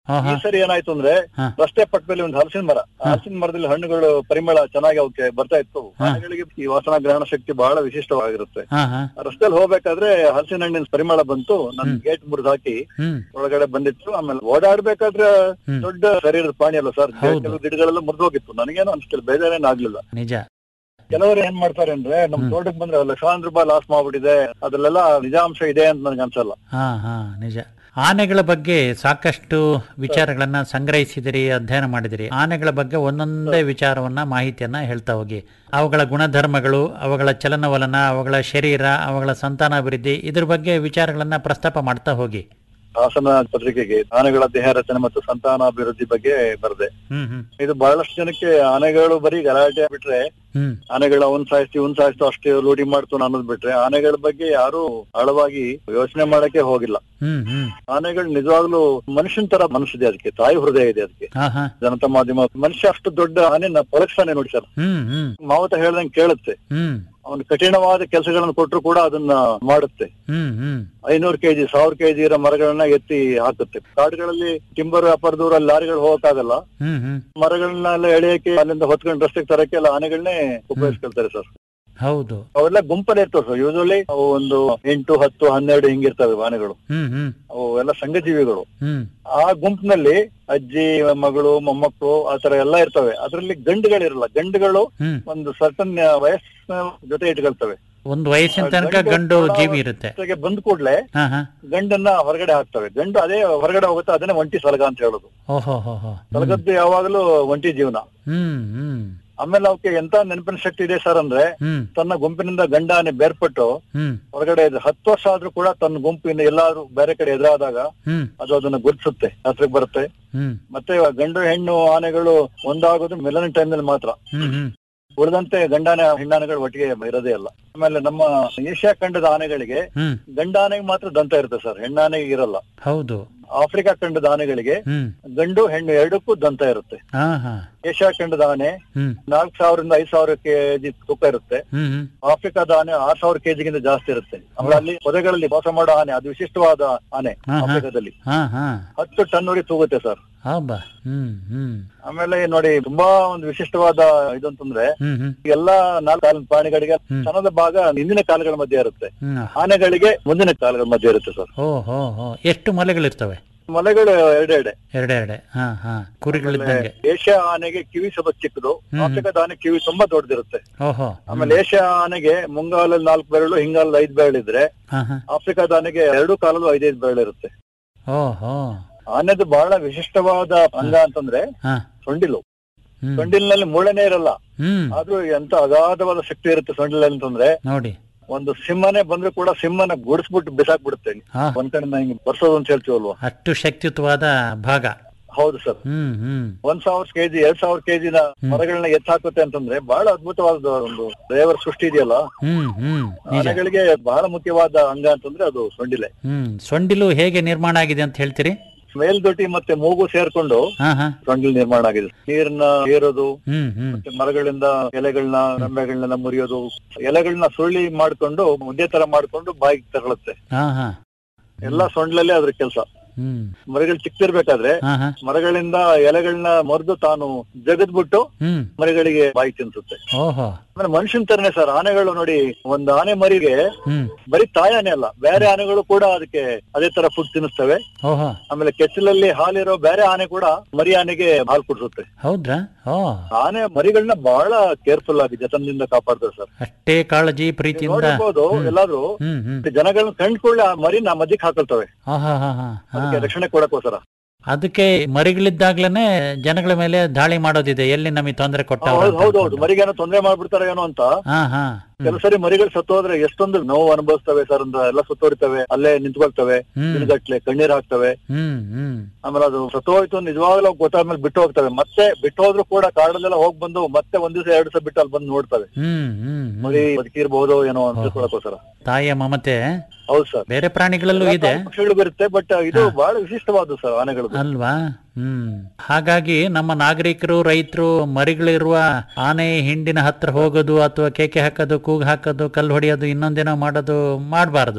ಹಾ, ಹಾ. ಈ ಸರಿ ಏನಾಯ್ತು ಅಂದ್ರೆ ಹಾ. ರಸ್ತೆ ಪಕ್ಕದಲ್ಲಿ ಒಂದು ಹಲಸಿನ ಮರ ಆ ಹಲಸಿನ ಮರದಲ್ಲಿ ಹಣ್ಣುಗಳು ಪರಿಮಳ ಚೆನ್ನಾಗಿ ಅವಕ್ಕೆ ಬರ್ತಾ ಇತ್ತು ಹಾ. ಆನೆಗಳಿಗೆ ಈ ವಾಸನಾ ಗ್ರಹಣ ಶಕ್ತಿ ಬಹಳ ವಿಶಿಷ್ಟವಾಗಿರುತ್ತೆ ಹಾ ಹಾ ರಸ್ತೆಯಲ್ಲಿ ಹೋಗ್ಬೇಕಾದ್ರೆ ಹಲಸಿನ ಹಣ್ಣಿನ ಪರಿಮಳ ಬಂತು ನನ್ ಗೇಟ್ ಮುರಿದು ಹಾಕಿ ಹ್ಮ್ ಒಳಗಡೆ ಬಂದಿತ್ತು ಆಮೇಲೆ ಓಡಾಡ್ಬೇಕಾದ್ರೆ ಹ್ಮ್. ದೊಡ್ಡ ಶರೀರದ ಪ್ರಾಣಿ ಅಲ್ಲ ಸರ್ ಹೌದು. ಕೆಲವು ಗಿಡಗಳೆಲ್ಲ ಮುರಿದು ಹೋಗಿತ್ತು ನನಗೇನು ಅನ್ಸ್ತಿಲ್ಲ ಬೇಜಾರೇನು ಆಗ್ಲಿಲ್ಲ ನಿಜ ಕೆಲವರು ಏನ್ ಮಾಡ್ತಾರೆ ಅಂದ್ರೆ ನಮ್ ತೋಟಕ್ಕೆ ಬಂದ್ರೆ ಲಕ್ಷಾಂತರ ರೂಪಾಯಿ ಲಾಸ್ ಮಾಡ್ಬಿಟ್ಟಿದೆ ಅದ್ರಲ್ಲೆಲ್ಲ ನಿಜಾಂಶ ಇದೆ ಅಂತ ನನಗೆ ಅನ್ಸಲ್ಲ ಹಾ ಹಾ ನಿಜ ಆನೆಗಳ ಬಗ್ಗೆ ಸಾಕಷ್ಟು ವಿಚಾರಗಳನ್ನ ಸಂಗ್ರಹಿಸಿದಿರಿ ಅಧ್ಯಯನ ಮಾಡಿದಿರಿ ಆನೆಗಳ ಬಗ್ಗೆ ಒಂದೊಂದೇ ವಿಚಾರವನ್ನ ಮಾಹಿತಿಯನ್ನ ಹೇಳ್ತಾ ಹೋಗಿ ಅವುಗಳ ಗುಣಧರ್ಮಗಳು ಅವುಗಳ ಚಲನವಲನ ಅವುಗಳ ಶರೀರ ಅವುಗಳ ಸಂತಾನಾಭಿವೃದ್ಧಿ ಇದ್ರ ಬಗ್ಗೆ ವಿಚಾರಗಳನ್ನ ಪ್ರಸ್ತಾಪ ಮಾಡ್ತಾ ಹೋಗಿ ಹಾಸನ ಪತ್ರಿಕೆಗೆ ಆನೆಗಳ ದೇಹ ರಚನೆ ಮತ್ತು ಸಂತಾನಾಭಿವೃದ್ಧಿ ಬಗ್ಗೆ ಬರದೆ ಹ್ಮ್ ಹ್ಮ್ ಇದು ಬಹಳಷ್ಟು ಜನಕ್ಕೆ ಆನೆಗಳು ಬರೀ ಗಲಾಟೆ ಬಿಟ್ರೆ ಹ್ಮ್ ಆನೆಗಳ ಅವ್ನ್ ಸಾಯಿಸ್ತಿ ಇವ್ನ್ ಸಾಯಿಸ್ತು ಅಷ್ಟೇ ಲೂಟಿ ಮಾಡ್ತು ಅನ್ನೋದ್ ಬಿಟ್ರೆ ಆನೆಗಳ ಬಗ್ಗೆ ಯಾರು ಆಳವಾಗಿ ಯೋಚನೆ ಮಾಡಕ್ಕೆ ಹೋಗಿಲ್ಲ ಹ್ಮ್ ಹ್ಮ್ ಆನೆಗಳು ನಿಜವಾಗ್ಲೂ ಮನುಷ್ಯನ್ ತರ ಮನಸ್ಸಿದೆ ಅದಕ್ಕೆ ತಾಯಿ ಹೃದಯ ಇದೆ ಅದಕ್ಕೆ ಹಾ ಹಾ ಜನತಾ ಮಾಧ್ಯಮ ಮನುಷ್ಯ ಅಷ್ಟು ದೊಡ್ಡ ಆನೆನ ಪಳಗ್ಸಾನೆ ನೋಡಿ ಸರ್ ಹ್ಮ್ ಹ್ಮ್ ಮಾವತ ಹೇಳ್ದಂಗೆ ಕೇಳುತ್ತೆ ಹ್ಮ್ ಅವನು ಕಠಿಣವಾದ ಕೆಲಸಗಳನ್ನು ಕೊಟ್ಟರು ಕೂಡ ಅದನ್ನ ಮಾಡುತ್ತೆ ಹ್ಮ್ ಹ್ಮ್ ಐನೂರು ಕೆಜಿ ಸಾವಿರ ಕೆಜಿ ಇರೋ ಮರಗಳನ್ನ ಎತ್ತಿ ಹಾಕುತ್ತೆ ಕಾಡುಗಳಲ್ಲಿ ಟಿಂಬರ್ ವ್ಯಾಪಾರದವ್ರು ಲಾರಿಗಳು ಹೋಗಕ್ಕಾಗಲ್ಲ ಹ್ಮ್ ಹ್ಮ್ ಮರಗಳನ್ನೆಲ್ಲ ಎಳೆಯಕ್ಕೆ ಅಲ್ಲಿಂದ ಹೊತ್ಕೊಂಡು ರಸ್ತೆಗೆ ತರಕ್ಕೆ ಎಲ್ಲ ಆನೆಗಳನ್ನೇ ಉಪಯೋಗಿಸ್ಕೊಳ್ತಾರೆ ಸರ್ ಹೌದು ಅವೆಲ್ಲ ಗುಂಪಲ್ಲಿ ಇರ್ತವೆ ಸರ್ ಯೂಶಲಿ ಅವು ಒಂದು ಎಂಟು ಹತ್ತು ಹನ್ನೆರಡು ಹಿಂಗಿರ್ತವೆ ಆನೆಗಳು ಹ್ಮ್ ಹ್ಮ್ ಅವು ಎಲ್ಲ ಸಂಘಜೀವಿಗಳು ಹ್ಮ್ ಆ ಗುಂಪಿನಲ್ಲಿ ಅಜ್ಜಿ ಮಗಳು ಮೊಮ್ಮಕ್ಕಳು ಆತರ ಎಲ್ಲ ಇರ್ತವೆ ಅದರಲ್ಲಿ ಗಂಡುಗಳಿರಲ್ಲ ಗಂಡುಗಳು ಹ್ಮ್ ಒಂದು ಸರ್ಟನ್ ವಯಸ್ಸಿನ ಜೊತೆ ಇಟ್ಕೊಳ್ತವೆ ಒಂದು ವಯಸ್ಸಿನ ತನಕ ಗಂಡು ಜೀವಿ ಇರುತ್ತೆ ಜೊತೆಗೆ ಬಂದ ಕೂಡ್ಲೆ ಹಾ ಹಾ ಗಂಡನ್ನ ಹೊರಗಡೆ ಹಾಕ್ತವೆ ಗಂಡು ಅದೇ ಹೊರಗಡೆ ಹೋಗುತ್ತೆ ಅದನ್ನೇ ಒಂಟಿ ಸಲಗ ಅಂತ ಹೇಳೋದು ಓಹೋ ಹೋ ಹೋ ಸಲಗದ್ದು ಯಾವಾಗಲೂ ಒಂಟಿ ಜೀವನ ಹ್ಮ್ ಹ್ಮ್ ಆಮೇಲೆ ಅವಕ್ಕೆ ಎಂತ ನೆನಪಿನ ಶಕ್ತಿ ಇದೆ ಸರ್ ಅಂದ್ರೆ ಹ್ಮ್ ತನ್ನ ಗುಂಪಿನಿಂದ ಗಂಡ ಆನೆ ಬೇರ್ಪಟ್ಟು ಹ್ಮ್ ಹೊರಗಡೆ ಇದೆ. ಹತ್ತು ವರ್ಷ ಆದ್ರೂ ಕೂಡ ತನ್ನ ಗುಂಪಿನ ಎಲ್ಲಾರು ಬೇರೆ ಕಡೆ ಎದುರಾದಾಗ ಹ್ಮ್ ಅದು ಅದನ್ನ ಗುರುತಿಸುತ್ತೆ ಹತ್ರಕ್ಕೆ ಬರುತ್ತೆ ಹ್ಮ್ ಮತ್ತೆ ಗಂಡು ಹೆಣ್ಣು ಆನೆಗಳು ಒಂದಾಗೋದು ಮೆಲನ ಟೈಮ್ ನಲ್ಲಿ ಮಾತ್ರ ಹ್ಮ್ ಹ್ಮ್ ಉಳಿದಂತೆ ಗಂಡಾನೆ ಹೆಣ್ಣಾನೆಗಳು ಒಟ್ಟಿಗೆ ಇರೋದೇ ಇಲ್ಲ ಆಮೇಲೆ ನಮ್ಮ ಏಷ್ಯಾ ಖಂಡದ ಆನೆಗಳಿಗೆ ಹ್ಮ್ ಗಂಡಾನೆಗೆ ಮಾತ್ರ ದಂತ ಇರುತ್ತೆ ಸರ್ ಹೆಣ್ಣಾನೆಗೆ ಇರಲ್ಲ ಹೌದು ಆಫ್ರಿಕಾ ಖಂಡದ ಆನೆಗಳಿಗೆ ಹ್ಮ್ ಗಂಡು ಹೆಣ್ಣು ಎರಡಕ್ಕೂ ದಂತ ಇರುತ್ತೆ ಹಾ ಹಾ ಏಷ್ಯಾ ಖಂಡದ ಆನೆ ಹ್ಮ್ ನಾಲ್ಕು ಸಾವಿರದಿಂದ ಐದ್ ಸಾವಿರ ಕೆಜಿ ತೂಕ ಇರುತ್ತೆ ಹ್ಮ್ ಹ್ಮ್ ಆಫ್ರಿಕಾದ ಆನೆ ಆರ್ ಸಾವಿರ ಕೆಜಿಗಿಂತ ಜಾಸ್ತಿ ಇರುತ್ತೆ ಆಮೇಲೆ ಅಲ್ಲಿ ಪೊದೆಗಳಲ್ಲಿ ವಾಸ ಮಾಡೋ ಆನೆ ಅದು ವಿಶಿಷ್ಟವಾದ ಆನೆ ಹಾ, ಹಾ. ಆಫ್ರಿಕಾದಲ್ಲಿ ಹಾ ಹಾ ಹತ್ತು ಟನ್ ವರೆಗೆ ತೂಗುತ್ತೆ ಸರ್ ಹಬ್ಬ ಹ್ಮ್ ಹ್ಮ್ ಆಮೇಲೆ ನೋಡಿ ತುಂಬಾ ಒಂದು ವಿಶಿಷ್ಟವಾದ ಇದು ಅಂತಂದ್ರೆ ಹ್ಮ್ ಹ್ಮ್ ಎಲ್ಲಾ ನಾಲ್ಕು ಕಾಲಿನ ಪ್ರಾಣಿಗಳಿಗೆ ಸ್ತನದ ಭಾಗ ಹಿಂದಿನ ಕಾಲುಗಳ ಮಧ್ಯೆ ಇರುತ್ತೆ ಹ್ಮ್ ಆನೆಗಳಿಗೆ ಮುಂದಿನ ಕಾಲುಗಳ ಮಧ್ಯೆ ಇರುತ್ತೆ ಸರ್ ಓ ಹೋ ಹೋ ಎಷ್ಟು ಮಲೆಗಳಿರ್ತವೆ ಮೊಲೆಗಳು ಎರಡೆರಡೆ ಎರಡೆರಡೆ ಹಾ ಹಾ ಕುರಿಗಳಿದ್ದಂಗೆ ಏಷ್ಯಾ ಆನೆಗೆ ಕಿವಿ ಸ್ವಲ್ಪ ಚಿಕ್ಕದು ಹ್ಮ್. ಆಫ್ರಿಕಾದ ಆನೆ ಕಿವಿ ತುಂಬಾ ದೊಡ್ಡದಿರುತ್ತೆ ಓಹೋ ಆಮೇಲೆ ಏಷ್ಯಾ ಆನೆಗೆ ಮುಂಗಾಲಲ್ಲಿ ನಾಲ್ಕು ಬೆರಳು ಹಿಂಗಾಲಲ್ಲಿ ಐದ್ ಬೆರಳು ಇದ್ರೆ ಹಾ ಹಾ ಆಫ್ರಿಕಾದ ಆನೆಗೆ ಎರಡು ಕಾಲಲ್ಲೂ ಐದೈದು ಬೆರಳು ಇರುತ್ತೆ ಓಹೋ ಆನೆದು ಬಹಳ ವಿಶಿಷ್ಟವಾದ ಅಂಗ ಅಂತಂದ್ರೆ ಹಾ ಸೊಂಡಿಲು ಹ್ಮ್ ಸೊಂಡಿಲಿನಲ್ಲಿ ಮೂಳೆನೇ ಇರಲ್ಲ ಹ್ಮ್ ಆದ್ರೂ ಎಂತ ಅಗಾಧವಾದ ಶಕ್ತಿ ಇರುತ್ತೆ ಸೊಂಡಿಲಲ್ಲಿ ಅಂತಂದ್ರೆ ನೋಡಿ ಒಂದು ಸಿಂಹನೇ ಬಂದ್ರು ಕೂಡ ಸಿಂಹನ ಗುಡಿಸ್ಬಿಟ್ಟು ಬಿಸಾಕ್ಬಿಡುತ್ತೆ ಹಾ ಒಂದ್ ಕಡೆಯಿಂದ ಹಿಂಗೆ ಬರ್ಸೋದು ಅಂತ ಹೇಳ್ತೀವಲ್ವಾ ಅಷ್ಟು ಶಕ್ತಿಯುತವಾದ ಭಾಗ ಹೌದು ಸರ್ ಹ್ಮ್ ಹ್ಮ್ ಒಂದ್ ಸಾವಿರ ಕೆಜಿ ಎರಡ್ ಸಾವಿರ ಕೆಜಿನ ಮರಗಳನ್ನ ಎತ್ತಾಕುತ್ತೆ ಅಂತಂದ್ರೆ ಬಹಳ ಅದ್ಭುತವಾದ ಒಂದು ದೇವರ ಸೃಷ್ಟಿ ಇದೆಯಲ್ಲ ಹ್ಮ್ ಹ್ಮ್ ನಿಜ ಆನೆಗಳಿಗೆ ಬಹಳ ಮುಖ್ಯವಾದ ಅಂಗ ಅಂತಂದ್ರೆ ಅದು ಸೊಂಡಿಲೆ ಹ್ಮ್ ಸೊಂಡಿಲು ಹೇಗೆ ನಿರ್ಮಾಣ ಆಗಿದೆ ಅಂತ ಹೇಳ್ತೀರಿ ಮೇಲ್ದೊಟ್ಟಿ ಮತ್ತೆ ಮೂಗು ಸೇರ್ಕೊಂಡು ಹಾ ಹಾ ಸೊಂಡಿಲು ನಿರ್ಮಾಣ ಆಗಿದೆ ನೀರನ್ನ ಏರೋದು ಹ್ಮ್ ಹ್ಮ್ ಮತ್ತೆ ಮರಗಳಿಂದ ಎಲೆಗಳನ್ನ ರೆಂಬೆಗಳನ್ನ ಮುರಿಯೋದು ಎಲೆಗಳನ್ನ ಸುಳ್ಳಿ ಮಾಡ್ಕೊಂಡು ಮುದ್ದೆ ತರ ಮಾಡ್ಕೊಂಡು ಬಾಯಿಗೆ ತಗೊಳುತ್ತೆ ಹಾ ಹಾ ಎಲ್ಲಾ ಸೊಂಡ್ಲಲ್ಲೇ ಅದ್ರ ಕೆಲಸ ಹ್ಮ್ ಮರಗಳು ಚಿಕ್ಕದಿರ್ಬೇಕಾದ್ರೆ ಹಾ ಹಾ ಮರಗಳಿಂದ ಎಲೆಗಳನ್ನ ಮರೆದು ತಾನು ಜಗದ್ಬಿಟ್ಟು ಹ್ಮ್ ಮರಿಗಳಿಗೆ ಬಾಯಿ ತಿನ್ಸುತ್ತೆ ಓಹೋ ಆಮೇಲೆ ಮನುಷ್ಯನ್ ತರನೇ ಸರ್ ಆನೆಗಳು ನೋಡಿ ಒಂದು ಆನೆ ಮರಿಗೆ ಹ್ಮ್ ಬರೀ ತಾಯಿ ಆನೆ ಅಲ್ಲ ಬೇರೆ ಆನೆಗಳು ಕೂಡ ಅದಕ್ಕೆ ಅದೇ ತರ ಫುಡ್ ತಿನ್ನಿಸ್ತವೆ ಓಹೋ ಆಮೇಲೆ ಕೆಚ್ಚಲಲ್ಲಿ ಹಾಲಿರೋ ಬೇರೆ ಆನೆ ಕೂಡ ಮರಿ ಆನೆಗೆ ಹಾಲು ಕುಡಿಸುತ್ತೆ ಹೌದ್ರಾ ಓ ಆನೆ ಮರಿಗಳನ್ನ ಬಹಳ ಕೇರ್ಫುಲ್ ಆಗಿ ಜತನದಿಂದ ಕಾಪಾಡ್ತಾರೆ ಸರ್ ಅಷ್ಟೇ ಕಾಳಜಿ ಪ್ರೀತಿಯಿಂದ ನೋಡಿರ್ಬೋದು ಹ್ಮ್. ಎಲ್ಲಾದ್ರೂ ಹ್ಮ್ ಹ್ಮ್ ಜನಗಳನ್ನ ಕಂಡ್ಕೊಳ್ಳಿ ಆ ಮರಿನ ಮಧ್ಯಕ್ಕೆ ಹಾಕೊಳ್ತವೆ ಹಾ ಹಾ ಹಾ ಹಾ ಅದಕ್ಕೆ ರಕ್ಷಣೆ ಕೊಡಕ್ಕೋಸ್ಕರ ಅದಕ್ಕೆ ಮರಿಗಳಿದ್ದಾಗ್ಲೇನೆ ಜನಗಳ ಮೇಲೆ ದಾಳಿ ಮಾಡೋದಿದೆ ಎಲ್ಲಿ ನಮಗೆ ತೊಂದರೆ ಕೊಟ್ಟ ಹೌದು ಹೌದು ಹೌದು ಮರಿಗೇನೋ ತೊಂದರೆ ಮಾಡ್ಬಿಡ್ತಾರೆ ಏನೋ ಅಂತ ಹಾ ಹಾ ಕೆಲವು ಸರಿ ಮರಿಗಳು ಸತ್ತೋದ್ರೆ ಎಷ್ಟೊಂದು ನೋವು ಅನುಭವಿಸ್ತವೆ ಸರ್ ಅಂತ ಎಲ್ಲ ಸುತ್ತೋರಿತವೆ ಅಲ್ಲೇ ನಿಂತ್ಕೊಳ್ತವೆ ಹ್ಮ್. ದಿನಗಟ್ಲೆ ಕಣ್ಣೀರ್ ಹಾಕ್ತವೆ ಹ್ಮ್ ಹ್ಮ್ ಆಮೇಲೆ ಅದು ಸತ್ತೋಯ್ತು ನಿಜವಾಗ್ಲೂ ಗೊತ್ತಾದ್ಮೇಲೆ ಬಿಟ್ಟು ಹೋಗ್ತವೆ ಮತ್ತೆ ಬಿಟ್ಟು ಹೋದ್ರು ಕೂಡ ಕಾಡಲ್ಲೆಲ್ಲ ಹೋಗ್ ಬಂದು ಮತ್ತೆ ಒಂದ್ ದಿವಸ ಎರಡು ದಿವಸ ಬಿಟ್ಟು ಅಲ್ಲಿ ಬಂದು ನೋಡ್ತವೆ ಹ್ಮ್ ಹ್ಮ್ ಮರಿ ಬದುಕಿರ್ಬಹುದು ಏನೋ ಅಂತ ತಿಳ್ಕೊಳಕ್ಕೋಸ್ಕರ ತಾಯಿಯ ಮಮತೆ ಹೌದು ಸರ್ ಬೇರೆ ಪ್ರಾಣಿಗಳಲ್ಲೂ ಇದೆ ಪಕ್ಷಿಗಳು ಬರುತ್ತೆ ಬಟ್ ಇದು ಬಹಳ ವಿಶಿಷ್ಟವಾದ ಸರ್ ಆನೆಗಳು ಅಲ್ವಾ ಹ್ಮ್ ಹಾಗಾಗಿ ನಮ್ಮ ನಾಗರಿಕರು ರೈತರು ಮರಿಗಳಿರುವ ಆನೆ ಹಿಂಡಿನ ಹತ್ರ ಹೋಗೋದು ಅಥವಾ ಕೇಕೆ ಹಾಕೋದು ಕೂಗು ಹಾಕೋದು ಕಲ್ಲು ಹೊಡೆಯೋದು ಇನ್ನೊಂದೇನೋ ಮಾಡೋದು ಮಾಡಬಾರ್ದು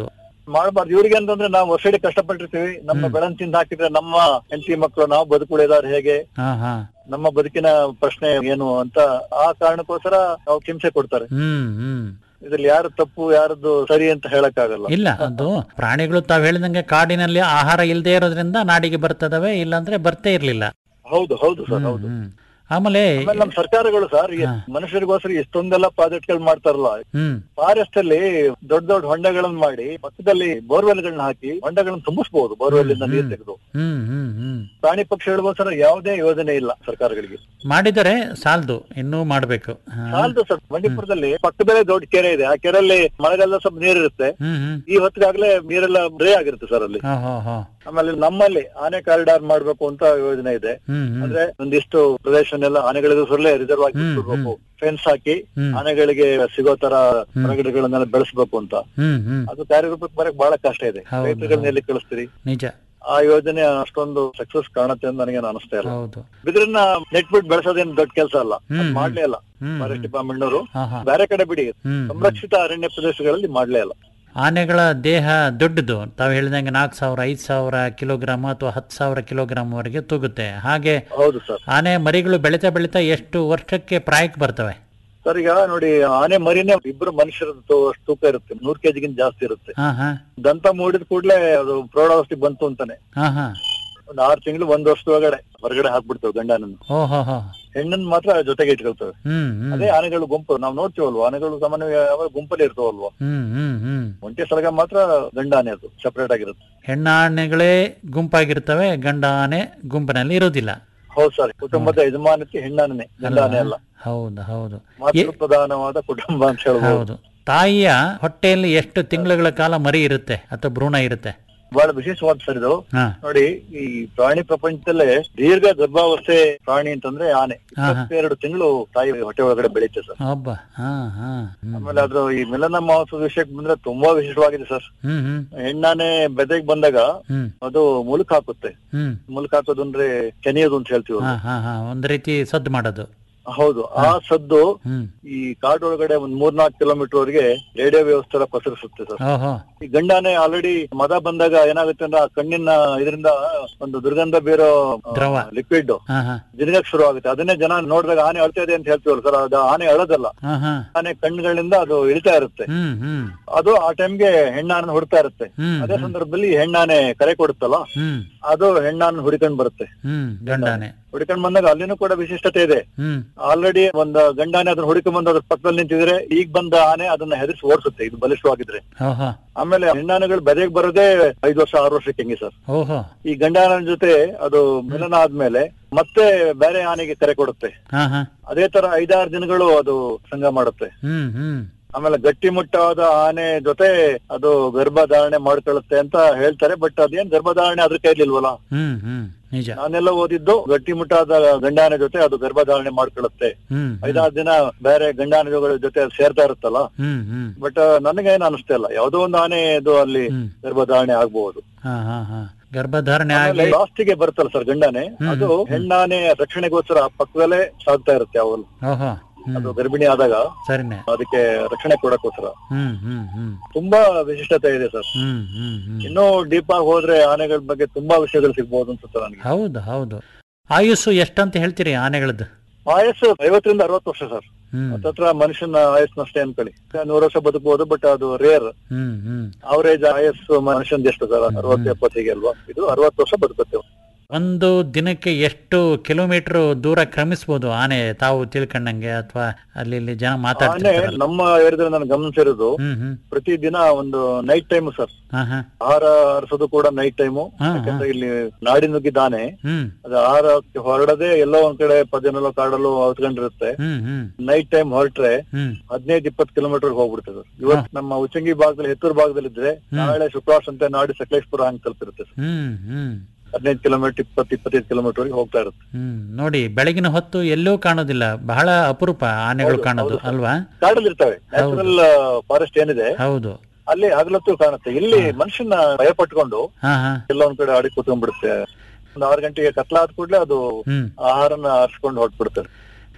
ಮಾಡಬಾರ್ದು ಇವ್ರಿಗೆ ಅಂತಂದ್ರೆ ನಾವು ವರ್ಷಡಿ ಕಷ್ಟಪಟ್ಟಿರ್ತೀವಿ ನಮ್ಮ ಬೆಳನ್ ತಿಂದು ಹಾಕಿದ್ರೆ ನಮ್ಮ ಹೆಂಡತಿ ಮಕ್ಕಳು ನಾವು ಬದುಕುಳಿದಾರೆ ಹೇಗೆ ಹಾ ಹಾ ನಮ್ಮ ಬದುಕಿನ ಪ್ರಶ್ನೆ ಏನು ಅಂತ ಆ ಕಾರಣಕ್ಕೋಸ್ಕರ ನಾವು ಹಿಂಸೆ ಕೊಡ್ತಾರೆ ಹ್ಮ್ ಹ್ಮ್ ಇದ್ರಲ್ಲಿ ಯಾರು ತಪ್ಪು ಯಾರದ್ದು ಸರಿ ಅಂತ ಹೇಳಕ್ ಆಗಲ್ಲ ಇಲ್ಲ ಅದು ಪ್ರಾಣಿಗಳು ತಾವ್ ಹೇಳಿದಂಗೆ ಕಾಡಿನಲ್ಲಿ ಆಹಾರ ಇಲ್ಲದೆ ಇರೋದ್ರಿಂದ ನಾಡಿಗೆ ಬರ್ತದವೆ ಇಲ್ಲಾಂದ್ರೆ ಬರ್ತೇ ಇರ್ಲಿಲ್ಲ ಹೌದು ಹೌದು ಸರ್ ಹೌದು ಆಮೇಲೆ ಆಮೇಲೆ ನಮ್ಮ ಸರ್ಕಾರಗಳು ಸರ್ ಈ ಮನುಷ್ಯರಿಗೋಸ್ಕರ ಇಷ್ಟೊಂದೆಲ್ಲ ಪ್ರಾಜೆಕ್ಟ್ ಗಳು ಮಾಡ್ತಾರಲ್ಲ ಹ್ಮ್ ಫಾರೆಸ್ಟ್ ಅಲ್ಲಿ ದೊಡ್ಡ ದೊಡ್ಡ ಹೊಂಡಗಳನ್ನ ಮಾಡಿ ಪಕ್ಕದಲ್ಲಿ ಬೋರ್ವೆಲ್ ಗಳನ್ನ ಹಾಕಿ ಹೊಂಡಗಳನ್ನ ತುಂಬಿಸಬಹುದು ಬೋರ್ವೆಲ್ ಇಂದ ನೀರು ತೆಗೆದು ಹ್ಮ್ ಹ್ಮ್ ಹ್ಮ್ ಪ್ರಾಣಿ ಪಕ್ಷಿಗಳಿಗೋಸ್ಕರ ಯಾವುದೇ ಯೋಜನೆ ಇಲ್ಲ ಸರ್ಕಾರಗಳಿಗೆ ಮಾಡಿದರೆ ಸಾಲದು ಇನ್ನೂ ಮಾಡ್ಬೇಕು ಹಾ. ಸಾಲದು ಸರ್ ಬಂಡೀಪುರದಲ್ಲಿ ಪಕ್ಕದಲ್ಲೇ ದೊಡ್ಡ ಕೆರೆ ಇದೆ ಆ ಕೆರೆಯಲ್ಲಿ ಮಳೆಗಾಲ ಸ್ವಲ್ಪ ನೀರಿರುತ್ತೆ ಹ್ಮ್ ಹ್ಮ್ ಈ ಹೊತ್ತಿಗಾಗ್ಲೇ ನೀರೆಲ್ಲ ಡ್ರೈ ಆಗಿರುತ್ತೆ ಸರ್ ಅಲ್ಲಿ ಹಾ ಹಾ ಹಾ ಆಮೇಲೆ ನಮ್ಮಲ್ಲಿ ಆನೆ ಕಾರಿಡಾರ್ ಮಾಡ್ಬೇಕು ಅಂತ ಯೋಜನೆ ಇದೆ ಹ್ಮ್ ಹ್ಮ್ ಅಂದ್ರೆ ಒಂದಿಷ್ಟು ಪ್ರದೇಶನೆಲ್ಲ ಆನೆಗಳಿಗೋಸ್ಕರಲೇ ರಿಸರ್ವ್ ಆಗಿ ಬಿಟ್ಬಿಡ್ಬೇಕು ಫೆನ್ಸ್ ಹಾಕಿ ಆನೆಗಳಿಗೆ ಸಿಗೋ ತರ ಮರಗಿಡಗಳನ್ನೆಲ್ಲ ಬೆಳೆಸ್ಬೇಕು ಅಂತ ಹ್ಮ್ ಹ್ಮ್ ಅದು ಕಾರ್ಯರೂಪಕ್ಕೆ ಬರಕ್ ಬಹಳ ಕಷ್ಟ ಇದೆ ಹೌದು, ರೈತರುಗಳನ್ನ ಎಲ್ಲಿ ಕಳಿಸ್ತೀರಿ ನಿಜ ಆ ಯೋಜನೆ ಅಷ್ಟೊಂದು ಸಕ್ಸಸ್ ಕಾಣುತ್ತೆ ಅಂತ ನನಗೆ ಅನಿಸ್ತಾ ಇಲ್ಲ ಹೌದು ಬಿದ್ರನ್ನ ನೆಟ್ ಬಿಟ್ಟು ಬೆಳೆಸೋದೇನು ದೊಡ್ಡ ಕೆಲಸ ಅಲ್ಲ ಅದ್ ಹ್ಮ್, ಮಾಡ್ಲೇ ಇಲ್ಲ ಹ್ಮ್, ಫಾರೆಸ್ಟ್ ಡಿಪಾರ್ಟ್ಮೆಂಟ್ ಅವರು ಹಾ ಹಾ ಬೇರೆ ಕಡೆ ಬಿಡಿ ಹ್ಮ್, ಸಂರಕ್ಷಿತ ಅರಣ್ಯ ಪ್ರದೇಶಗಳಲ್ಲಿ ಮಾಡ್ಲೇ ಇಲ್ಲ ಆನೆಗಳ ದೇಹ ದೊಡ್ಡದು ತಾವು ಹೇಳಿದಂಗೆ ನಾಲ್ಕು ಸಾವಿರ ಐದು ಸಾವಿರ ಕಿಲೋಗ್ರಾಮ್ ಅಥವಾ ಹತ್ತು ಸಾವಿರ ಕಿಲೋಗ್ರಾಮ್ ವರೆಗೆ ತೂಗುತ್ತೆ ಹಾಗೆ ಹೌದು ಸರ್ ಆನೆ ಮರಿಗಳು ಬೆಳೀತಾ ಬೆಳೀತಾ ಎಷ್ಟು ವರ್ಷಕ್ಕೆ ಪ್ರಾಯಕ್ಕೆ ಬರ್ತವೆ ಸರ್ ಈಗ ನೋಡಿ ಆನೆ ಮರಿನೇ ಇಬ್ರು ಮನುಷ್ಯರ ತೂ- ತೂಕ ಇರುತ್ತೆ ನೂರ್ ಕೆಜಿಗಿಂತ ಜಾಸ್ತಿ ಇರುತ್ತೆ ಹಾ ಹಾ ದಂತ ಮೂಡಿದ ಕೂಡ್ಲೆ ಅದು ಪ್ರೌಢಾವಸ್ಥೆಗೆ ಬಂತು ಅಂತಾನೆ ಹಾ ಹಾ ಒಂದ್ ಆರು ತಿಂಗಳು ಒಂದ್ ವರ್ಷದೊಳಗಡೆ ಹೊರಗಡೆ ಹಾಕ್ಬಿಡ್ತೇವೆ ಗಂಡನನ್ನು ಓ ಹೋ ಹೋ ಹೆಣ್ಣನ್ ಮಾತ್ರ ಜೊತೆಗೆ ಇಟ್ಕೊಳ್ತೇವೆ ಹ್ಮ್ ಹ್ಮ್ ಅದೇ ಆನೆಗಳು ಗುಂಪು ನಾವ್ ನೋಡ್ತೀವಲ್ವಾ ಆನೆಗಳು ಸಾಮಾನ್ಯವಾಗಿ ಯಾವಾಗ ಗುಂಪಲ್ಲಿ ಇರ್ತಾವಲ್ವಾ ಹ್ಮ್ ಹ್ಮ್ ಹ್ಮ್ ಒಂಟಿ ಸಲಗ ಮಾತ್ರ ಗಂಡ ಆನೆ ಅದು ಸಪರೇಟ್ ಆಗಿರುತ್ತೆ ಹೆಣ್ಣಾನೆಗಳೇ ಗುಂಪಾಗಿರ್ತವೆ ಗಂಡ ಆನೆ ಗುಂಪಿನಲ್ಲಿ ಇರೋದಿಲ್ಲ ಹೌದು ಸರ್ ಕುಟುಂಬದ ಯಜಮಾನತಿ ಹೆಣ್ಣಾನೆ ಗಂಡ ಆನೆ ಅಲ್ಲ ಹೌದು ಹೌದು ಮಾತೃ ಪ್ರಧಾನವಾದ ಕುಟುಂಬ ಅಂತ ಹೇಳ್ಬೋದು ಹೌದು ತಾಯಿಯ ಹೊಟ್ಟೆಯಲ್ಲಿ ಎಷ್ಟು ತಿಂಗಳುಗಳ ಕಾಲ ಮರಿ ಇರುತ್ತೆ ಅಥವಾ ಭ್ರೂಣ ಇರುತ್ತೆ ಬಹಳ ವಿಶೇಷವಾದ ಸರ್ ಇದು ಹಾ ನೋಡಿ ಈ ಪ್ರಾಣಿ ಪ್ರಪಂಚದಲ್ಲೇ ದೀರ್ಘ ಗರ್ಭಾವಸ್ಥೆ ಪ್ರಾಣಿ ಅಂತಂದ್ರೆ ಆನೆ ಹಾ, ಹಾ. ಇಪ್ಪತ್ತೆರಡು ತಿಂಗಳು ತಾಯಿ ಹೊಟ್ಟೆ ಒಳಗಡೆ ಬೆಳೀತೆ ಸರ್ ಹಬ್ಬ ಹಾ ಹಾ ಹ್ಮ್ ಆಮೇಲೆ ಅದ್ರ ಈ ಮಿಲನ ಮಹೋತ್ಸವ ವಿಷಯಕ್ಕೆ ಬಂದ್ರೆ ತುಂಬಾ ವಿಶೇಷವಾಗಿದೆ ಸರ್ ಹ್ಮ್ ಹ್ಮ್ ಹೆಣ್ಣಾನೆ ಬೆದೆಗ್ ಬಂದಾಗ ಹ್ಮ್ ಅದು ಮುಲುಕ್ ಹಾಕುತ್ತೆ ಹ್ಮ್ ಮುಲುಕ್ ಹಾಕೋದು ಅಂದ್ರೆ ಕೆನೆಯೋದು ಅಂತ ಹೇಳ್ತೀವಿ ಹಾ ಹಾ ಹಾ ಒಂದ್ ರೀತಿ ಸದ್ದು ಮಾಡೋದು ಹೌದು ಆ ಸದ್ದು ಹ್ಮ್ ಈ ಕಾಡೊಳಗಡೆ ಒಂದ್ ಮೂರ್ನಾಲ್ಕು ಕಿಲೋಮೀಟರ್ ವರೆಗೆ ರೇಡಿಯೋ ವ್ಯವಸ್ಥೆ ಎಲ್ಲ ಪಸರಿಸುತ್ತೆ ಸರ್ ಓಹೋ ಈ ಗಂಡಾನೆ ಆಲ್ರೆಡಿ ಮದ ಬಂದಾಗ ಏನಾಗುತ್ತೆ ಅಂದ್ರೆ ಆ ಕಣ್ಣಿನ ಇದರಿಂದ ಒಂದು ದುರ್ಗಂಧ ಬೀರೋ ದ್ರವ. ಲಿಕ್ವಿಡ್ ಹಾ ಹಾ ಜಿನಗಕ್ ಶುರು ಆಗುತ್ತೆ ಅದನ್ನೇ ಜನ ನೋಡಿದಾಗ ಆನೆ ಅಳ್ತಾ ಇದೆ ಅಂತ ಹೇಳ್ತೀವಲ್ಲ ಸರ್ ಅದು ಆನೆ ಅಳೋದಲ್ಲ ಹಾ ಹಾ ಆನೆ ಕಣ್ಣುಗಳಿಂದ ಅದು ಇಳಿತಾ ಇರುತ್ತೆ ಹ್ಮ್ ಹ್ಮ್ ಅದು ಆ ಟೈಮ್ಗೆ ಹೆಣ್ಣಾನ ಹುಡ್ತಾ ಇರುತ್ತೆ ಹ್ಮ್ ಅದೇ ಸಂದರ್ಭದಲ್ಲಿ ಹೆಣ್ಣಾನೆ ಕರೆ ಕೊಡುತ್ತಲ್ಲ ಹ್ಮ್ ಅದು ಹೆಣ್ಣಾನ ಹುಡಿಕೊಂಡ್ ಬರುತ್ತೆ ಹ್ಮ್ ಗಂಡಾನೆ ಹುಡ್ಕೊಂಡ್ ಬಂದಾಗ ಅಲ್ಲಿನೂ ಕೂಡ ವಿಶಿಷ್ಟತೆ ಇದೆ ಹ್ಮ್ ಆಲ್ರೆಡಿ ಒಂದು ಗಂಡಾನೆ ಅದನ್ನ ಹುಡುಕೊಂಡ್ ಬಂದು ಅದ್ರ ಪಕ್ಕದಲ್ಲಿ ನಿಂತಿದ್ರೆ ಈಗ ಬಂದ ಆನೆ ಅದನ್ನ ಹೆದರ್ಸಿ ಓಡಿಸುತ್ತೆ ಇದು ಬಲಿಷ್ಠವಾಗಿದ್ರೆ ಓಹೋ ಆಮೇಲೆ ಹೆಣ್ಣಾನೆಗಳು ಬೆದೆಗೆ ಬರೋದೇ ಐದು ವರ್ಷ ಆರು ವರ್ಷಕ್ಕೆ ಹೆಂಗೆ ಸರ್ ಓಹೋ ಈ ಗಂಡಾನ ಜೊತೆ ಅದು ಮಿಲನ ಆದ್ಮೇಲೆ ಮತ್ತೆ ಬೇರೆ ಆನೆಗೆ ಕರೆ ಕೊಡುತ್ತೆ ಹಾ ಹಾ ಅದೇ ತರ ಐದಾರು ದಿನಗಳು ಅದು ಸಂಘ ಮಾಡುತ್ತೆ ಹ್ಮ್ ಹ್ಮ್ ಆಮೇಲೆ ಗಟ್ಟಿಮುಟ್ಟಾದ ಆನೆ ಜೊತೆ ಅದು ಗರ್ಭಧಾರಣೆ ಮಾಡ್ಕೊಳ್ಳುತ್ತೆ ಅಂತ ಹೇಳ್ತಾರೆ ಬಟ್ ಅದೇನ್ ಗರ್ಭಧಾರಣೆ ಅದ್ರ ಕೈಲಿಲ್ವಲ್ಲ ಹ್ಮ್ ಹ್ಮ್ ನಿಜ ನಾನೆಲ್ಲ ಓದಿದ್ದು ಗಟ್ಟಿಮುಟ್ಟಾದ ಗಂಡಾನೆ ಜೊತೆ ಅದು ಗರ್ಭಧಾರಣೆ ಮಾಡ್ಕೊಳ್ಳುತ್ತೆ ಹ್ಮ್ ಐದಾರು ದಿನ ಬೇರೆ ಗಂಡಾನೆಗಳ ಜೊತೆ ಅದು ಸೇರ್ತಾ ಇರುತ್ತಲ್ಲ ಹ್ಮ್ ಹ್ಮ್ ಬಟ್ ನನಗೇನು ಅನಿಸ್ತಾ ಇಲ್ಲ ಯಾವ್ದೋ ಒಂದು ಆನೆ ಇದು ಅಲ್ಲಿ ಗರ್ಭಧಾರಣೆ ಆಗ್ಬಹುದು ಹಾ ಹಾ ಹಾ ಗರ್ಭಧಾರಣೆ ಆಗಿ ಲಾಸ್ಟಿಗೆ ಬರುತ್ತಲ್ಲ ಸರ್ ಗಂಡಾನೆ ಅದು ಹೆಣ್ಣಾನೆ ರಕ್ಷಣೆಗೋಸ್ಕರ ಪಕ್ಕದಲ್ಲೇ ಸಾಗ್ತಾ ಇರುತ್ತೆ ಅವಳು ಓಹೋ ಹ್ಮ್ ಅದು ಗರ್ಭಿಣಿ ಆದಾಗ ಸರಿನೆ ಅದಕ್ಕೆ ರಕ್ಷಣೆ ಕೊಡಕ್ಕೋಸ್ಕರ ಹ್ಮ್ ಹ್ಮ್ ಹ್ಮ್ ತುಂಬಾ ವಿಶಿಷ್ಟತೆ ಇದೆ ಸರ್ ಹ್ಮ್ ಹ್ಮ್ ಹ್ಮ್ ಇನ್ನೂ ಡೀಪ್ ಆಗಿ ಹೋದ್ರೆ ಆನೆಗಳ ಬಗ್ಗೆ ತುಂಬಾ ವಿಷಯಗಳು ಸಿಗ್ಬೋದು ಅನ್ಸುತ್ತೆ ನನಗೆ ಹೌದು ಹೌದು ಆಯುಸ್ಸು ಎಷ್ಟಂತ ಹೇಳ್ತೀರಿ ಆನೆಗಳದ್ದು ಆಯಸ್ಸು ಐವತ್ತರಿಂದ ಅರವತ್ತು ವರ್ಷ ಸರ್ ಹ್ಮ್ ಹತ್ತತ್ರ ಮನುಷ್ಯನ ಆಯಸ್ನಷ್ಟೇ ಅನ್ಕೊಳ್ಳಿ ನೂರು ವರ್ಷ ಬದುಕಬಹುದು ಬಟ್ ಅದು ರೇರ್ ಹ್ಮ್ ಹ್ಮ್ ಅವರೇಜ್ ಆಯಸ್ಸು ಮನುಷ್ಯನ್ ಎಷ್ಟು ಸರ್ ಅರವತ್ತು ಎಪ್ಪತ್ತಿಗೆ ಅಲ್ವಾ ಇದು ಅರವತ್ತು ವರ್ಷ ಬದುಕುತ್ತೆ ಒಂದು ದಿನಕ್ಕೆ ಎಷ್ಟು ಕಿಲೋಮೀಟರ್ ದೂರ ಕ್ರಮಿಸ್ಬೋದು ಆನೆ ತಾವು ತಿಳ್ಕೊಂಡಂಗೆ ಅಥವಾ ಅಲ್ಲಿ ಇಲ್ಲಿ ಜನ ಆನೆ ಮಾತಾಡ್ತಿರ್ತಾರಲ್ಲ ನಮ್ಮ ಏರಿಯಾದಲ್ಲಿ ನಾನು ಗಮನಿಸಿರೋದು ಹ್ಮ್ ಹ್ಮ್ ಪ್ರತಿ ದಿನ ಒಂದು ನೈಟ್ ಟೈಮ್ ಸರ್ ಹಾ ಹಾ ಆಹಾರ ಹರಿಸೋದು ಕೂಡ ನೈಟ್ ಟೈಮು ಹಾ, ಯಾಕಂದ್ರೆ ಇಲ್ಲಿ ನಾಡಿ ನುಗ್ಗಿದ್ದಾನೆ ಹ್ಮ್ ಅದು ಆಹಾರಕ್ಕೆ ಹೊರಡದೆ ಎಲ್ಲೋ ಒಂದ್ ಕಡೆ ಪದನಲ್ಲೋ ಕಾಡಲ್ಲೋ ಹೊತ್ಕೊಂಡಿರುತ್ತೆ ಹ್ಮ್ ಹ್ಮ್ ನೈಟ್ ಟೈಮ್ ಹೊರಟ್ರೆ ಹ್ಮ್ ಹದಿನೈದು ಇಪ್ಪತ್ತು ಕಿಲೋಮೀಟರ್ ಹೋಗ್ಬಿಡ್ತದೆ ಇವತ್ತು ನಮ್ಮ ಉಚ್ಚಂಗಿ ಭಾಗದಲ್ಲಿ ಹೆತ್ತೂರು ಭಾಗದಲ್ಲಿ ಇದ್ರೆ ನಾಳೆ ಶುಕ್ರವಾರ ಸಂತೆ ನಾಡಿ ಸಕಲೇಶ್ಪುರ ಹಂಗ್ ತಲುಪಿರುತ್ತೆ ಸರ್ ಹ್ಮ್ ಹ್ಮ್ ಹದಿನೈದು ಕಿಲೋಮೀಟರ್ ಇಪ್ಪತ್ತು ಇಪ್ಪತ್ತೈದು ಕಿಲೋಮೀಟರ್ ವರೆಗೆ ಹೋಗ್ತಾ ಇರುತ್ತೆ ಹ್ಮ್ ನೋಡಿ ಬೆಳಗಿನ ಹೊತ್ತು ಎಲ್ಲೂ ಕಾಣೋದಿಲ್ಲ ಬಹಳ ಅಪರೂಪ ಆನೆಗಳು ಕಾಣೋದು ಅಲ್ವಾ ಕಾಡಲ್ಲಿ ಇರ್ತವೆ ನ್ಯಾಚುರಲ್ ಫಾರೆಸ್ಟ್ ಏನಿದೆ ಹೌದು ಅಲ್ಲಿ ಹಗಲತ್ತು ಕಾಣುತ್ತೆ ಇಲ್ಲಿ ಮನುಷ್ಯನ ಭಯ ಪಟ್ಕೊಂಡು ಹಾ ಹಾ ಎಲ್ಲ ಒಂದ್ ಕಡೆ ಅಡಿ ಕೂತ್ಕೊಂಡ್ಬಿಡುತ್ತೆ ಒಂದ್ ಆರು ಗಂಟೆಗೆ ಕತ್ಲಾದ ಕೂಡಲೇ ಅದು ಹ್ಮ್ ಆಹಾರನ ಹರಿಸ್ಕೊಂಡು ಹೊರಟ್ಬಿಡ್ತಾರೆ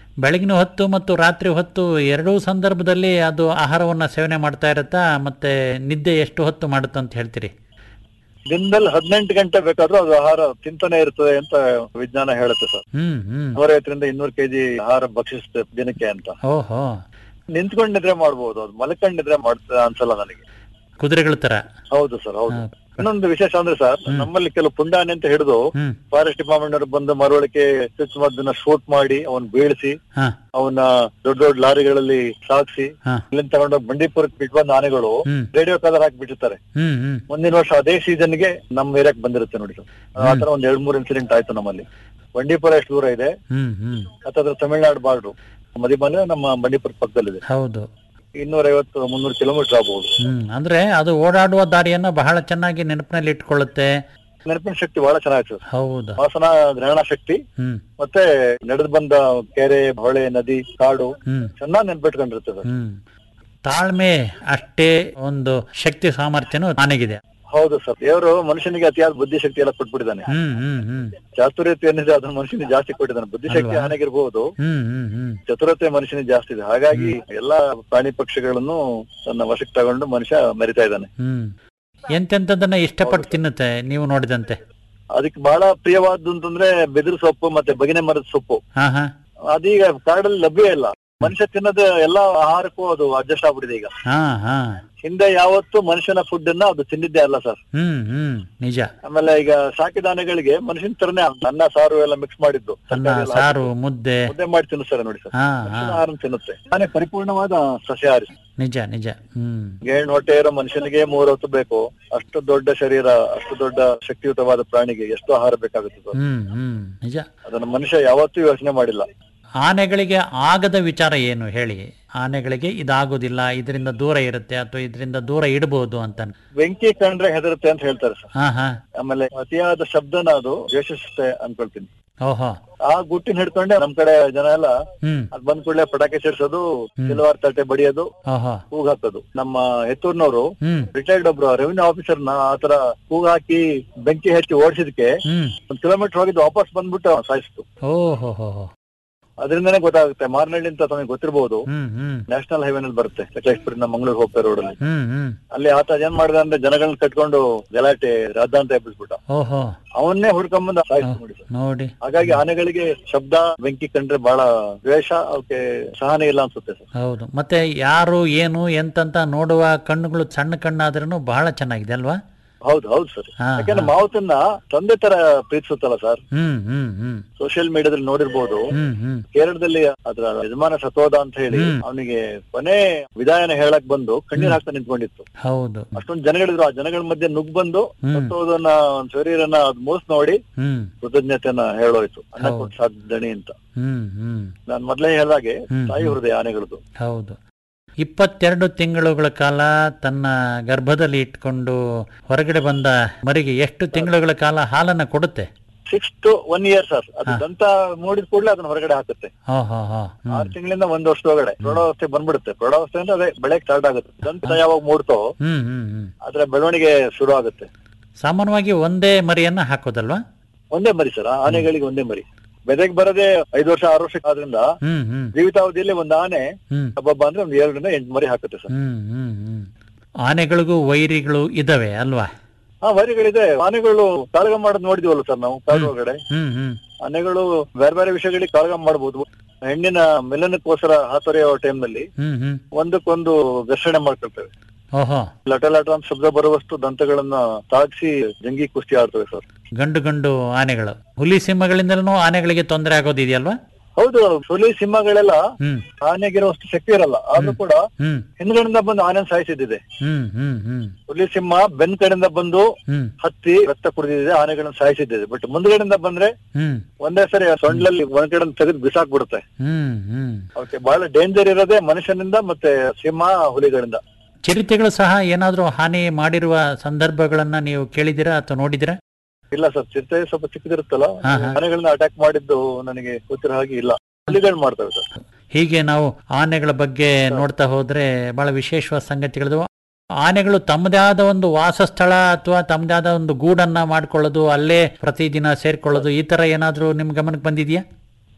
ಬೆಳಗಿನ ಹೊತ್ತು ಮತ್ತು ರಾತ್ರಿ ಹೊತ್ತು ಎರಡೂ ಸಂದರ್ಭದಲ್ಲಿ ಅದು ಆಹಾರವನ್ನು ಸೇವನೆ ಮಾಡ್ತಾ ಇರುತ್ತಾ ಮತ್ತೆ ನಿದ್ದೆ ಎಷ್ಟು ಹೊತ್ತು ಮಾಡುತ್ತೆ ಅಂತ ಹೇಳ್ತೀರಿ ದಿನದಲ್ಲಿ ಹದಿನೆಂಟು ಗಂಟೆ ಬೇಕಾದ್ರೂ ಅದು ಆಹಾರ ತಿಂತಾನೆ ಇರ್ತದೆ ಅಂತ ವಿಜ್ಞಾನ ಹೇಳುತ್ತೆ ಸರ್ ಹ್ಮ್ ಹ್ಮ್ ನೂರೈವತ್ತರಿಂದ ಇನ್ನೂರು ಕೆಜಿ ಆಹಾರ ಭಕ್ಷಿಸುತ್ತೆ ದಿನಕ್ಕೆ ಅಂತ ಓಹೋ ನಿಂತ್ಕೊಂಡ್ ನಿದ್ರೆ ಮಾಡ್ಬೋದು ಅದು ಮಲ್ಕೊಂಡ್ ನಿದ್ರೆ ಮಾಡ್ತದೆ ಅನ್ಸಲ್ಲ ನನಗೆ ಕುದುರೆಗಳ ತರ ಹೌದು ಸರ್ ಹೌದು ಇನ್ನೊಂದು ವಿಶೇಷ ಅಂದ್ರೆ ಸರ್ ನಮ್ಮಲ್ಲಿ ಕೆಲವು ಪುಂಡಾನೆ ಅಂತ ಹಿಡಿದು ಹ್ಮ್ ಫಾರೆಸ್ಟ್ ಡಿಪಾರ್ಟ್ಮೆಂಟ್ ಅವರು ಬಂದು ಮರವಳಿಕೆ ಚುಚ್ಚುಮದ್ದನ್ನ ಶೂಟ್ ಮಾಡಿ ಅವನ್ ಬೀಳಿಸಿ ಹಾ ಅವನ್ನ ದೊಡ್ಡ ದೊಡ್ಡ ಲಾರಿಗಳಲ್ಲಿ ಸಾಗಿಸಿ ಹಾ. ಇಲ್ಲಿಂದ ತಗೊಂಡೋಗಿ ಬಂಡೀಪುರಕ್ಕೆ ಬಿಟ್ಟು ಬಂದ ಆನೆಗಳು ಹ್ಮ್. ರೇಡಿಯೋ ಕಲರ್ ಹಾಕಿ ಬಿಟ್ಟಿರ್ತಾರೆ ಹ್ಮ್ ಹ್ಮ್ ಮುಂದಿನ ವರ್ಷ ಅದೇ ಸೀಸನ್ ಗೆ ನಮ್ಮ ಏರಿಯಾಕ್ ಬಂದಿರುತ್ತೆ ನೋಡಿ ಸರ್ ಆತರ ಒಂದ್ ಎರಡ್ ಮೂರ್ ಇನ್ಸಿಡೆಂಟ್ ಆಯ್ತು ನಮ್ಮಲ್ಲಿ ಬಂಡೀಪುರ ಎಷ್ಟು ದೂರ ಇದೆ ಹ್ಮ್ ಹ್ಮ್ ಅಥವಾ ತಮಿಳ್ನಾಡು ಬಾರ್ಡ್ರು ಮದಿಮಲೆ ನಮ್ಮ ಬಂಡೀಪುರ ಪಕ್ಕದಲ್ಲಿದೆ ಹೌದು ಇನ್ನೂರ ಐವತ್ತು ಮುನ್ನೂರು ಕಿಲೋಮೀಟರ್ ಆಗ್ಬಹುದು ಹ್ಮ್ ಅಂದ್ರೆ ಅದು ಓಡಾಡುವ ದಾರಿಯನ್ನು ಬಹಳ ಚೆನ್ನಾಗಿ ನೆನಪಿನಲ್ಲಿ ಇಟ್ಕೊಳ್ಳುತ್ತೆ ನೆನಪಿನ ಶಕ್ತಿ ಬಹಳ ಚೆನ್ನಾಗಿದೆ ಸರ್ ಹೌದು ವಾಸನ ಗ್ರಹಣ ಶಕ್ತಿ ಹ್ಮ್ ಮತ್ತೆ ನಡೆದು ಬಂದ ಕೆರೆ ಹೊಳೆ ನದಿ ಕಾಡು ಹ್ಮ್ ಚೆನ್ನಾಗಿ ನೆನ್ಪಿಟ್ಕೊಂಡಿರುತ್ತೆ ಸರ್ ಹ್ಮ್ ತಾಳ್ಮೆ ಅಷ್ಟೇ ಒಂದು ಶಕ್ತಿ ಸಾಮರ್ಥ್ಯನೂ ಆನೆಗಿದೆ ಹೌದು ಸರ್ ದೇವರು ಮನುಷ್ಯನಿಗೆ ಅತಿಯಾದ ಬುದ್ಧಿಶಕ್ತಿ ಎಲ್ಲ ಕೊಟ್ಬಿಟ್ಟಿದ್ದಾನೆ ಹ್ಮ್ ಹ್ಮ್ ಹ್ಮ್ ಚಾತುರ್ಯತೆ ಏನಿದೆ ಅದನ್ನ ಮನುಷ್ಯನಿಗೆ ಜಾಸ್ತಿ ಕೊಟ್ಟಿದ್ದಾನೆ ಬುದ್ಧಿಶಕ್ತಿ ಅಲ್ವಾ? ಆನೆಗಿರ್ಬಹುದು ಹ್ಮ್ ಹ್ಮ್ ಹ್ಮ್ ಚತುರತೆ ಮನುಷ್ಯನಿಗೆ ಜಾಸ್ತಿ ಇದೆ ಹಾಗಾಗಿ ಎಲ್ಲಾ ಪ್ರಾಣಿ ಪಕ್ಷಿಗಳನ್ನು ತನ್ನ ವಶಕ್ಕೆ ತಗೊಂಡು ಮನುಷ್ಯ ಮೆರಿತಾ ಇದ್ದಾನೆ ಹ್ಮ್ ಎಂತೆಂಥದ್ದನ್ನ ಇಷ್ಟಪಟ್ಟು ತಿನ್ನುತ್ತೆ ನೀವು ನೋಡಿದಂತೆ ಅದಕ್ಕೆ ಬಹಳ ಪ್ರಿಯವಾದ್ದು ಅಂತಂದ್ರೆ ಬೆದಿರು ಸೊಪ್ಪು ಮತ್ತೆ ಬಗಿನೆ ಮರದ ಸೊಪ್ಪು ಹಾ ಹಾ ಅದೀಗ ಕಾಡಲ್ಲಿ ಲಭ್ಯ ಇಲ್ಲ ಮನುಷ್ಯ ತಿನ್ನೋದು ಎಲ್ಲಾ ಆಹಾರಕ್ಕೂ ಅದು ಅಡ್ಜಸ್ಟ್ ಆಗ್ಬಿಟ್ಟಿದೆ ಈಗ ಹಾ ಹಾ ಹಿಂದೆ ಯಾವತ್ತು ಮನುಷ್ಯನ ಫುಡ್ ಅನ್ನ ಅದು ತಿಂದಿದ್ದೇ ಅಲ್ಲ ಸರ್ ಹ್ಮ್ ಹ್ಮ್ ನಿಜ ಆಮೇಲೆ ಈಗ ಸಾಕಿದ ಆನೆಗಳಿಗೆ ಮನುಷ್ಯನ ತರನೇ ಅನ್ನ ಸಾರು ಎಲ್ಲ ಮಿಕ್ಸ್ ಮಾಡಿದ್ದು ಅನ್ನ ತರಕಾರಿ ಎಲ್ಲ ಸಾರು ಹಾಕಿದ್ದು. ಮುದ್ದೆ ಮುದ್ದೆ ಮಾಡಿ ತಿನ್ನಿಸ್ತಾರೆ ನೋಡಿ ಸರ್ ಹಾ ಹಾ ಮನುಷ್ಯನ ಆಹಾರ ತಿನ್ನುತ್ತೆ ಆನೆ ಪರಿಪೂರ್ಣವಾದ ಸಸ್ಯಾಹಾರಿ ನಿಜ ನಿಜ ಹ್ಮ್ ಗೇಣ್ ಹೊಟ್ಟೆ ಇರೋ ಮನುಷ್ಯನಿಗೆ ಮೂರ್ ಹೊತ್ತು ಬೇಕು ಅಷ್ಟು ದೊಡ್ಡ ಶರೀರ ಅಷ್ಟು ದೊಡ್ಡ ಶಕ್ತಿಯುತವಾದ ಪ್ರಾಣಿಗೆ ಎಷ್ಟು ಆಹಾರ ಬೇಕಾಗುತ್ತೆ ಸರ್ ಹ್ಮ್ ಹ್ಮ್ ನಿಜ ಅದನ್ನ ಮನುಷ್ಯ ಯಾವತ್ತೂ ಯೋಚನೆ ಮಾಡಿಲ್ಲ ಆನೆಗಳಿಗೆ ಆಗದ ವಿಚಾರ ಏನು ಹೇಳಿ ಆನೆಗಳಿಗೆ ಇದಾಗೋದಿಲ್ಲ ಇದರಿಂದ ದೂರ ಇರುತ್ತೆ ಅಥವಾ ಇದರಿಂದ ದೂರ ಇಡಬಹುದು ಅಂತ ಬೆಂಕಿ ಕಂಡ್ರೆ ಹೆದರುತ್ತೆ ಅಂತ ಹೇಳ್ತಾರೆ ಸರ್ ಹಾ ಹಾ ಆಮೇಲೆ ಅತಿಯಾದ ಶಬ್ದನ ಅದು ದ್ವೇಷಿಸುತ್ತೆ ಅನ್ಕೊಳ್ತೀನಿ ಓಹೋ ಆ ಗುಟ್ಟಿನ ಹಿಡ್ಕೊಂಡೆ ನಮ್ ಕಡೆ ಜನ ಎಲ್ಲ ಹ್ಮ್ ಅದ್ ಬಂದ್ ಕೂಡಲೇ ಪಟಾಕಿ ಸಿಡ್ಸೋದು ಸಿಲ್ವಾರ್ ತಟ್ಟೆ ಬಡಿಯೋದು ಓಹೋ ಕೂಗ್ ಹಾಕೋದು ನಮ್ಮ ಹೆತ್ತೂರ್ನವರು ಹ್ಮ್ ರಿಟೈರ್ಡ್ ಒಬ್ರು ರೆವಿನ್ಯೂ ಆಫೀಸರ್ ನ ಆತರ ಕೂಗ್ ಹಾಕಿ ಬೆಂಕಿ ಹಚ್ಚಿ ಓಡಿಸಿದಕ್ಕೆ ಹ್ಮ್ ಒಂದ್ ಕಿಲೋಮೀಟರ್ ಹೋಗಿದ್ದು ವಾಪಸ್ ಬಂದ್ಬಿಟ್ಟು ಸಾಯಿಸ್ತು ಓಹೋ ಹೋ ಹೋ ಅದರಿಂದನೇ ಗೊತ್ತಾಗುತ್ತೆ ಮಾರ್ನಳ್ಳಿ ಅಂತ ತಮಗೆ ಗೊತ್ತಿರಬಹುದು ಹ್ಮ್ ಹ್ಮ್ ನ್ಯಾಷನಲ್ ಹೈವೇ ನಲ್ಲಿ ಬರುತ್ತೆ ಸಕಲೇಶ್ಪುರಿಂದ ಮಂಗಳೂರು ಹೋಗ್ತಾ ರೋಡ್ ಅಲ್ಲಿ ಹ್ಮ್ ಹ್ಮ್ ಅಲ್ಲಿ ಆತ ಏನ್ ಮಾಡಿದ ಅಂದ್ರೆ ಜನಗಳನ್ನ ಕಟ್ಕೊಂಡು ಗಲಾಟೆ ರಾದ್ದಾಂತ ಎಬ್ಬಿಸ್ಬಿಟ್ಟ ಓಹೋ ಅವನ್ನೇ ಹುಡ್ಕೊಂಬಂದ ಸಾಯಿಸ್ತು ನೋಡಿ ಸರ್ ನೋಡಿ ಹಾಗಾಗಿ ಆನೆಗಳಿಗೆ ಶಬ್ದ ಬೆಂಕಿ ಕಂಡ್ರೆ ಬಹಳ ದ್ವೇಷ ಅವಕ್ಕೆ ಸಹನೆ ಇಲ್ಲ ಅನ್ಸುತ್ತೆ ಸರ್ ಹೌದು ಮತ್ತೆ ಯಾರು ಏನು ಎಂತಂತ ನೋಡುವ ಕಣ್ಣುಗಳು ಸಣ್ಣ ಕಣ್ಣಾದ್ರೂ ಬಹಳ ಚೆನ್ನಾಗಿದೆ ಅಲ್ವಾ ಹೌದು ಹೌದು ಸರ್ ಹಾ, ಯಾಕಂದ್ರೆ ಮಾವುತನ್ನ ತಂದೆ ತರ ಪ್ರೀತಿಸುತ್ತಲ್ಲ ಸರ್ ಹ್ಮ್ ಹ್ಮ್ ಹ್ಮ್ ಸೋಷಿಯಲ್ ಮೀಡಿಯಾದಲ್ಲಿ ನೋಡಿರ್ಬೋದು ಹ್ಮ್ ಹ್ಮ್ ಕೇರಳದಲ್ಲಿ ಅದ್ರ ಯಜಮಾನ ಸತೋದ ಅಂತ ಹೇಳಿ ಅವನಿಗೆ ಕೊನೆ ವಿದಾಯನ ಹೇಳಕ್ ಬಂದು ಕಣ್ಣೀರ್ ಹಾಕ್ತಾ ನಿಂತ್ಕೊಂಡಿತ್ತು ಹೌದು ಅಷ್ಟೊಂದು ಜನಗಳಿದ್ರು ಆ ಜನಗಳ ಮಧ್ಯೆ ನುಗ್ ಬಂದು ಹ್ಮ್. ಸತ್ತೋದನ್ನ ಒಂದ್ ಶರೀರನ ಅದ್ ಮೋಸ್ ನೋಡಿ ಹ್ಮ್ ಕೃತಜ್ಞತೆಯನ್ನ ಹೇಳೋಯ್ತು ಅನ್ನ ಹೌದು. ಕೊಟ್ಟು ಸಾಧ್ಯ ದಣಿ ಅಂತ ಹ್ಮ್ ಹ್ಮ್ ನಾನ್ ಮೊದ್ಲೇ ಹೇಳ್ದಾಗೆ ಹ್ಮ್, ತಾಯಿ ಹ್ಮ್. ಹೃದಯ ಆನೆಗಳದ್ದು ಹೌದು ಇಪ್ಪತ್ತೆರಡು ತಿಂಗಳುಗಳ ಕಾಲ ತನ್ನ ಗರ್ಭದಲ್ಲಿ ಇಟ್ಕೊಂಡು ಹೊರಗಡೆ ಬಂದ ಮರಿಗೆ ಎಷ್ಟು ತಿಂಗಳುಗಳ ಕಾಲ ಹಾಲನ್ನ ಕೊಡುತ್ತೆ six to one year sir ಅದು ದಂತ ಮೂಡಿದ ಕೂಡಲೇ ಅದನ್ನ ಹೊರಗಡೆ ಹಾಕುತ್ತೆ ಹಾ ಹಾ ಹಾ ಹ್ಮ್ ಆರು ತಿಂಗಳಿಂದ ಒಂದ್ ವರ್ಷದೊಳಗಡೆ ಪ್ರೌಢಾವಸ್ಥೆ ಬಂದ್ಬಿಡುತ್ತೆ ಪ್ರೌಢಾವಸ್ಥೆ ಅಂದ್ರೆ ಅದೇ ಬೆಳೆಗ್ ಸ್ಟಾರ್ಟ್ ಆಗುತ್ತೆ ದಂತ ಯಾವಾಗ ಮೂಡ್ತೋ ಹ್ಮ್ ಹ್ಮ್ ಹ್ಮ್ ಅದ್ರ ಬೆಳವಣಿಗೆ ಶುರು ಆಗುತ್ತೆ ಸಾಮಾನ್ಯವಾಗಿ ಒಂದೇ ಮರಿಯನ್ನ ಹಾಕೋದಲ್ವಾ ಒಂದೇ ಮರಿ ಸರ್ ಆನೆಗಳಿಗೆ ಒಂದೇ ಮರಿ ಬೆದೆಗ್ ಬರದೆ ಐದು ವರ್ಷ ಆರು ವರ್ಷ ಆದ್ರಿಂದ ಹ್ಮ್ ಹ್ಮ್ ಜೀವಿತಾವಧಿಯಲ್ಲಿ ಒಂದ್ ಆನೆ ಹ್ಮ್ ಹಬ್ಬಬ್ಬ ಅಂದ್ರೆ ಒಂದ್ ಎರಡರಿಂದ ಎಂಟು ಮರಿ ಹಾಕುತ್ತೆ ಸರ್ ಹ್ಮ್ ಹ್ಮ್ ಹ್ಮ್ ಆನೆಗಳಿಗೂ ವೈರಿಗಳು ಇದಾವೆ ಅಲ್ವಾ ಹಾ ವರಿಗಳಿದೆ ಆನೆಗಳು ಕಾಳಗ ಮಾಡೋದ್ ನೋಡಿದ್ವಲ್ಲ ಸರ್ ನಾವು ಕಾಡು ಒಳಗಡೆ ಹ್ಮ್ ಹ್ಮ್ ಆನೆಗಳು ಬೇರೆ ಬೇರೆ ವಿಷಯಗಳಿಗೆ ಕಾಳಗ ಮಾಡಬಹುದು ಹೆಣ್ಣಿನ ಮಿಲನಕ್ಕೋಸ್ಕರ ಹಾತೊರೆಯುವ ಟೈಮ್ ನಲ್ಲಿ ಹ್ಮ್ ಹ್ಮ್ ಒಂದಕ್ಕೊಂದು ಘರ್ಷಣೆ ಮಾಡ್ಕೊಳ್ತೇವೆ ಓಹೋ ಲಟ ಲಟ ಅಂತ ಶಬ್ದ ಬರುವಷ್ಟು ದಂತಗಳನ್ನ ತಾಗಿಸಿ ಜಂಗಿ ಕುಸ್ತಿ ಆಡ್ತವೆ ಸರ್ ಗಂಡು ಗಂಡು ಆನೆಗಳು ಹುಲಿ ಸಿಂಹಗಳಿಂದಲೂ ಆನೆಗಳಿಗೆ ತೊಂದರೆ ಆಗೋದಿದೆಯಲ್ವಾ ಹೌದು ಹುಲಿ ಸಿಂಹಗಳೆಲ್ಲ ಹ್ಮ್ ಆನೆಗಿರುವಷ್ಟು ಶಕ್ತಿ ಇರಲ್ಲ ಆದ್ರೂ ಕೂಡ ಹ್ಮ್ ಹಿಂದ್ಗಡೆಯಿಂದ ಬಂದು ಆನೆ ಸಾಯಿಸಿದ್ದಿದೆ ಹ್ಮ್ ಹ್ಮ್ ಹ್ಮ್ ಹುಲಿ ಸಿಂಹ ಬೆನ್ ಕಡೆಯಿಂದ ಬಂದು ಹ್ಮ್ ಹತ್ತಿ ರಕ್ತ ಕುಡಿದಿದೆ ಆನೆಗಳನ್ನ ಸಾಯಿಸಿದ್ದಿದೆ ಬಟ್ ಮುಂದ್ಗಡೆಯಿಂದ ಬಂದ್ರೆ ಹ್ಮ್ ಒಂದೇ ಸರಿ ಸೊಂಡ್ಲಲ್ಲಿ ಒಂದ್ ಕಡೆ ತೆಗೆದು ಬಿಸಾಕ್ಬಿಡುತ್ತೆ ಹ್ಮ್ ಹ್ಮ್ ಅವಕ್ಕೆ ಬಹಳ ಡೇಂಜರ್ ಇರೋದೇ ಮನುಷ್ಯನಿಂದ ಮತ್ತೆ ಸಿಂಹ ಹುಲಿಗಳಿಂದ ಚಿರತೆಗಳು ಸಹ ಏನಾದ್ರೂ ಹಾನಿ ಮಾಡಿರುವ ಸಂದರ್ಭಗಳನ್ನ ನೀವು ಕೇಳಿದಿರಾ ಅಥವಾ ನೋಡಿದಿರಾ ಇಲ್ಲ ಸರ್ ಚಿರತೆ ಸ್ವಲ್ಪ ಚಿಕ್ಕದಿರುತ್ತಲ್ಲ ಹಾ, ಹಾ. ಆನೆಗಳನ್ನ ಅಟ್ಯಾಕ್ ಮಾಡಿದ್ದು ನನಗೆ ಗೊತ್ತಿರೋ ಹಾಗೆ ಇಲ್ಲ ಹುಲಿಗಳು ಮಾಡ್ತವೆ ಸರ್ ಹೀಗೆ ನಾವು ಆನೆಗಳ ಬಗ್ಗೆ ನೋಡ್ತಾ ಹೋದ್ರೆ ಬಹಳ ವಿಶೇಷವಾದ ಸಂಗತಿಗಳಿದವು ಆನೆಗಳು ತಮ್ಮದೇ ಆದ ಒಂದು ವಾಸಸ್ಥಳ ಅಥವಾ ತಮ್ಮದೇ ಆದ ಒಂದು ಗೂಡನ್ನ ಮಾಡ್ಕೊಳ್ಳೋದು ಅಲ್ಲೇ ಪ್ರತಿದಿನ ಸೇರ್ಕೊಳ್ಳೋದು ಈ ತರ ಏನಾದ್ರೂ ನಿಮ್ ಗಮನಕ್ಕೆ ಬಂದಿದ್ಯಾ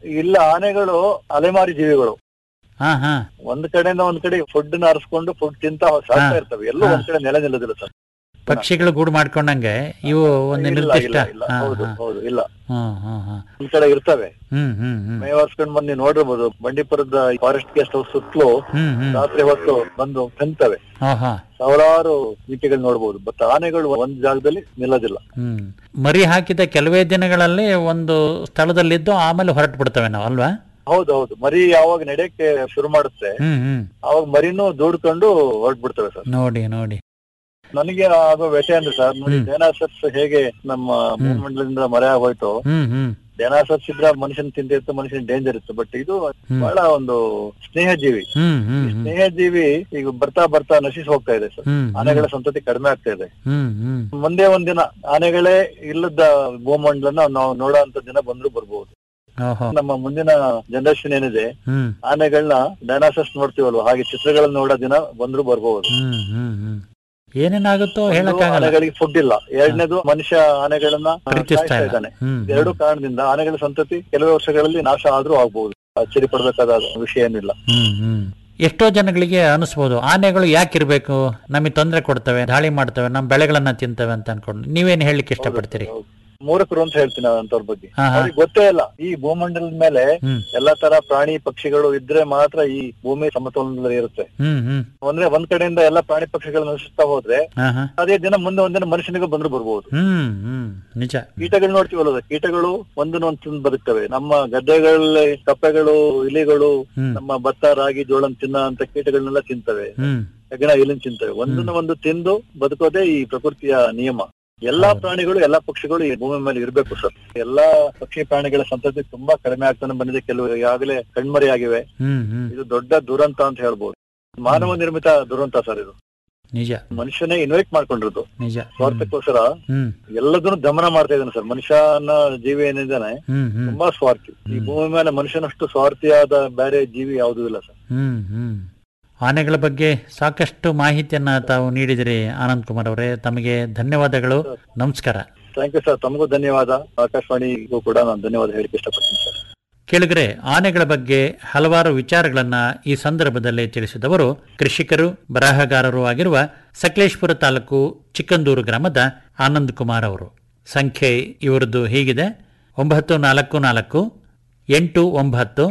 ಇಲ್ಲ ಆನೆಗಳು ಅಲೆಮಾರಿ ಜೀವಿಗಳು ಹಾ ಹಾ ಒಂದ್ ಕಡೆಯಿಂದ ಒಂದ್ ಕಡೆ ಫುಡ್ ನ ಅರಸ್ಕೊಂಡು ಫುಡ್ ತಿಂತ ಸಾಕ್ತಾ ಹಾ. ಇರ್ತವೆ ಎಲ್ಲೂ ಹಾ. ಒಂದ್ ಕಡೆ ನೆಲೆ ನಿಲ್ಲೋದಿಲ್ಲ ಸರ್ ಪಕ್ಷಿಗಳು ಗೂಡು ಮಾಡ್ಕೊಂಡಂಗೆ ಇವು ಒಂದು ಇಲ್ಲ ನಿರ್ದಿಷ್ಟ ಇಲ್ಲ ಇಲ್ಲ ಹಾ ಹೌದು ಹಾ ಹೌದು ಇಲ್ಲ ಹ್ಮ್ ಹ್ಮ್ ಹ್ಮ್ ಒಂದ್ ಕಡೆ ಇರ್ತವೆ ಹ್ಮ್ ಹ್ಮ್ ಹ್ಮ್ ಮೇವರ್ಸ್ಕೊಂಡ್ ಬಂದು ನೀವು ನೋಡಿರ್ಬೋದು ಬಂಡೀಪುರದ ಫಾರೆಸ್ಟ್ ಗೆಸ್ಟ್ ಹೌಸ್ ಸುತ್ತಲೂ ಹ್ಮ್ ಹ್ಮ್ ರಾತ್ರಿ ಹೊತ್ತು ಬಂದು ತಿಂತವೆ ಹಾ ಹಾ ಸಾವಿರಾರು ಈಕೆಗಳು ನೋಡ್ಬೋದು ಬಟ್ ಆನೆಗಳು ಒಂದ್ ಜಾಗದಲ್ಲಿ ನಿಲ್ಲೋದಿಲ್ಲ ಹ್ಮ್ ಮರಿ ಹಾಕಿದ ಕೆಲವೇ ದಿನಗಳಲ್ಲಿ ಒಂದು ಸ್ಥಳದಲ್ಲಿದ್ದು ಆಮೇಲೆ ಹೊರಟು ಬಿಡ್ತವೆ ನಾವು ಅಲ್ವಾ ಹೌದು ಹೌದು ಮರಿ ಯಾವಾಗ ನಡೆಯಕ್ಕೆ ಶುರು ಮಾಡುತ್ತೆ ಹ್ಮ್ ಹ್ಮ್ ಅವಾಗ ಮರಿನೂ ದೂಡ್ಕೊಂಡು ಹೊರಟ್ಬಿಡ್ತವೆ ಸರ್ ನೋಡಿ ನೋಡಿ ನನಗೆ ಆಗೋ ವ್ಯಥೆ ಅಂದ್ರೆ ಸರ್ ನೋಡಿ ಡೈನಾಸರ್ಸ್ ಹೇಗೆ ನಮ್ಮ ಭೂಮಂಡಲದಿಂದ ಮರೆ ಆಗೋಯ್ತು ಹ್ಮ್ ಹ್ಮ್ ಡೈನಾಸರ್ಸ್ ಇದ್ರೆ ಮನುಷ್ಯನ ತಿಂತಿತ್ತು ಮನುಷ್ಯನ ಡೇಂಜರ್ ಇತ್ತು ಬಟ್ ಇದು ಬಹಳ ಒಂದು ಸ್ನೇಹ ಜೀವಿ ಹ್ಮ್ ಹ್ಮ್ ಹ್ಮ್ ಸ್ನೇಹ ಜೀವಿ ಈಗ ಬರ್ತಾ ಬರ್ತಾ ನಶಿಸಿ ಹೋಗ್ತಾ ಇದೆ ಸರ್ ಹ್ಮ್ ಆನೆಗಳ ಸಂತತಿ ಕಡಿಮೆ ಆಗ್ತಾ ಇದೆ ಹ್ಮ್ ಹ್ಮ್ ಮುಂದೆ ಒಂದಿನ ಆನೆಗಳೇ ಇಲ್ಲದ ಭೂಮಂಡಲನ ನಾವು ನೋಡೋಂತ ದಿನ ಬಂದ್ರು ಬರ್ಬೋದು ಓಹೋ ನಮ್ಮ ಮುಂದಿನ ಜನರೇಷನ್ ಏನಿದೆ ಹ್ಮ್ ಆನೆಗಳನ್ನ ಡೈನಾಸರ್ಸ್ ನೋಡ್ತೀವಲ್ವಾ ಹಾಗೆ ಚಿತ್ರಗಳನ್ನ ನೋಡೋ ದಿನ ಬಂದ್ರು ಬರ್ಬೋದು ಹ್ಮ್ ಹ್ಮ್ ಹ್ಮ್ ಏನೇನಾಗುತ್ತೋ ಒಂದು ಹೇಳಕ್ಕಾಗಲ್ಲ ಆನೆಗಳಿಗೆ ಫುಡ್ ಇಲ್ಲ ಎರಡನೇದು ಮನುಷ್ಯ ಆನೆಗಳನ್ನ ಪ್ರೀತಿಸ್ತಾ ಸಾಯಿಸ್ತಾ ಇಲ್ಲ. ಇದ್ದಾನೆ ಹ್ಮ್, ಎರಡು ಕಾರಣದಿಂದ ಆನೆಗಳ ಸಂತತಿ ಕೆಲವೇ ವರ್ಷಗಳಲ್ಲಿ ನಾಶ ಆದ್ರೂ ಆಗ್ಬಹುದು ಅಚ್ಚರಿ ಪಡ್ಬೇಕಾದ ವಿಷಯ ಏನಿಲ್ಲ ಹ್ಮ್ ಹ್ಮ್ ಎಷ್ಟೋ ಜನಗಳಿಗೆ ಅನಿಸ್ಬೋದು ಆನೆಗಳು ಯಾಕಿರ್ಬೇಕು ನಮಗೆ ತೊಂದರೆ ಕೊಡ್ತವೆ ದಾಳಿ ಮಾಡ್ತವೆ ನಮ್ಮ ಬೆಳೆಗಳನ್ನ ತಿಂತವೆ ಅಂತ ಅನ್ಕೊಂಡು ನೀವೇನ್ ಹೇಳಲಿಕ್ಕೆ ಇಷ್ಟಪಡ್ತೀರಿ ಮೂರಕರು ಅಂತ ಹೇಳ್ತೀನಿ ನಾನು ಅಂತವ್ರ ಬಗ್ಗೆ ಹಾ, ಹಾ. ಅವ್ರಿಗೆ ಗೊತ್ತೇ ಇಲ್ಲ ಈ ಭೂಮಂಡಲದ ಮೇಲೆ ಹ್ಮ್ ಎಲ್ಲಾ ತರ ಪ್ರಾಣಿ ಪಕ್ಷಿಗಳು ಇದ್ರೆ ಮಾತ್ರ ಈ ಭೂಮಿ ಸಮತೋಲನದಲ್ಲಿ ಇರುತ್ತೆ ಹ್ಮ್ ಹ್ಮ್ ಅಂದ್ರೆ ಒಂದ್ ಕಡೆಯಿಂದ ಎಲ್ಲಾ ಪ್ರಾಣಿ ಪಕ್ಷಿಗಳು ನಶಿಸ್ತಾ ಹೋದ್ರೆ ಹಾ ಹಾ ಅದೇ ದಿನ ಮುಂದೆ ಒಂದಿನ ಮನುಷ್ಯನಿಗೂ ಬಂದ್ರು ಬರ್ಬೋದು ಹ್ಮ್ ಹ್ಮ್ ನಿಜ ಕೀಟಗಳು ನೋಡ್ತೀವಲ್ಲ ಕೀಟಗಳು ಒಂದನ್ನ ಒಂದ್ ತಿಂದು ಬದುಕ್ತವೆ ನಮ್ಮ ಗದ್ದೆಗಳಲ್ಲಿ ಕಪ್ಪೆಗಳು ಇಲಿಗಳು ಹ್ಮ್. ನಮ್ಮ ಭತ್ತ ರಾಗಿ ಜೋಳ ತಿನ್ನ ಅಂತ ಕೀಟಗಳನ್ನೆಲ್ಲ ತಿಂತವೆ ಹ್ಮ್ ಹೆಗ್ಗಣ ಇಲಿನ್ ತಿಂತವೆ ಒಂದನ್ನ ಒಂದು ತಿಂದು ಬದುಕೋದೇ ಈ ಪ್ರಕೃತಿಯ ನಿಯಮ ಎಲ್ಲಾ ಪ್ರಾಣಿಗಳು ಎಲ್ಲಾ ಪಕ್ಷಿಗಳು ಈ ಭೂಮಿ ಮೇಲೆ ಇರ್ಬೇಕು ಸರ್ ಎಲ್ಲಾ ಪಕ್ಷಿ ಪ್ರಾಣಿಗಳ ಸಂತತಿ ತುಂಬಾ ಕಡಿಮೆ ಆಗ್ತಾನೆ ಬಂದಿದೆ ಕೆಲವು ಈಗಾಗಲೇ ಕಣ್ಮರಿ ಆಗಿವೆ ಹ್ಮ್ ಹ್ಮ್ ಇದು ದೊಡ್ಡ ದುರಂತ ಅಂತ ಹೇಳ್ಬೋದು ಮಾನವ ನಿರ್ಮಿತ ದುರಂತ ಸರ್ ಇದು ನಿಜ ಮನುಷ್ಯನೇ ಇನ್ವೈಟ್ ಮಾಡ್ಕೊಂಡಿರೋದು ನಿಜ ಸ್ವಾರ್ಥಕ್ಕೋಸ್ಕರ ಹ್ಮ್ ಎಲ್ಲದನ್ನು ದಮನ ಮಾಡ್ತಾ ಇದ್ದಾನೆ ಸರ್ ಮನುಷ್ಯನ ಜೀವಿ ಏನಿದ್ದಾನೆ ಹ್ಮ್ ಹ್ಮ್ ತುಂಬಾ ಸ್ವಾರ್ಥಿ ಈ ಭೂಮಿ ಮೇಲೆ ಮನುಷ್ಯನಷ್ಟು ಸ್ವಾರ್ಥಿಯಾದ ಬೇರೆ ಜೀವಿ ಯಾವುದೂ ಇಲ್ಲ ಸರ್ ಹ್ಮ್ ಹ್ಮ್ ಆನೆಗಳ ಬಗ್ಗೆ ಸಾಕಷ್ಟು ಮಾಹಿತಿಯನ್ನ ತಾವು ನೀಡಿದಿರಿ ಆನಂದ್ ಕುಮಾರ್ ಅವರೇ ತಮಗೆ ಧನ್ಯವಾದಗಳು ನಮಸ್ಕಾರ ಥ್ಯಾಂಕ್ ಯು ಸರ್ ತಮಗೂ ಧನ್ಯವಾದ ಆಕಾಶವಾಣಿಗೂ ಕೂಡ ನಾನು ಧನ್ಯವಾದ ಹೇಳಿಕ್ಕೆ ಇಷ್ಟಪಡ್ತೀನಿ ಸರ್ ಕೇಳಿದ್ರೆ ಆನೆಗಳ ಬಗ್ಗೆ ಹಲವಾರು ವಿಚಾರಗಳನ್ನ ಈ ಸಂದರ್ಭದಲ್ಲಿ ತಿಳಿಸಿದವರು ಕೃಷಿಕರು ಬರಹಗಾರರು ಆಗಿರುವ ಸಕಲೇಶ್ಪುರ ತಾಲೂಕು ಚಿಕ್ಕಂದೂರು ಗ್ರಾಮದ ಆನಂದ್ ಕುಮಾರ್ ಅವರು ಸಂಖ್ಯೆ ಇವರದ್ದು ಹೀಗಿದೆ ಒಂಬತ್ತು ನಾಲ್ಕು ನಾಲ್ಕು ಎಂಟು ಒಂಬತ್ತು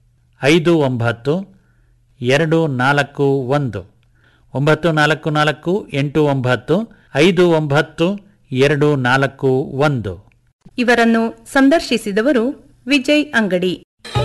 ಐದು ಒಂಬತ್ತು ಎರಡು ನಾಲ್ಕು ಒಂದು ಒಂಬತ್ತು ನಾಲ್ಕು ನಾಲ್ಕು ಎಂಟು ಒಂಬತ್ತು ಐದು ಒಂಬತ್ತು ಎರಡು ನಾಲ್ಕು ಒಂದು ಇವರನ್ನು ಸಂದರ್ಶಿಸಿದವರು ವಿಜಯ್ ಅಂಗಡಿ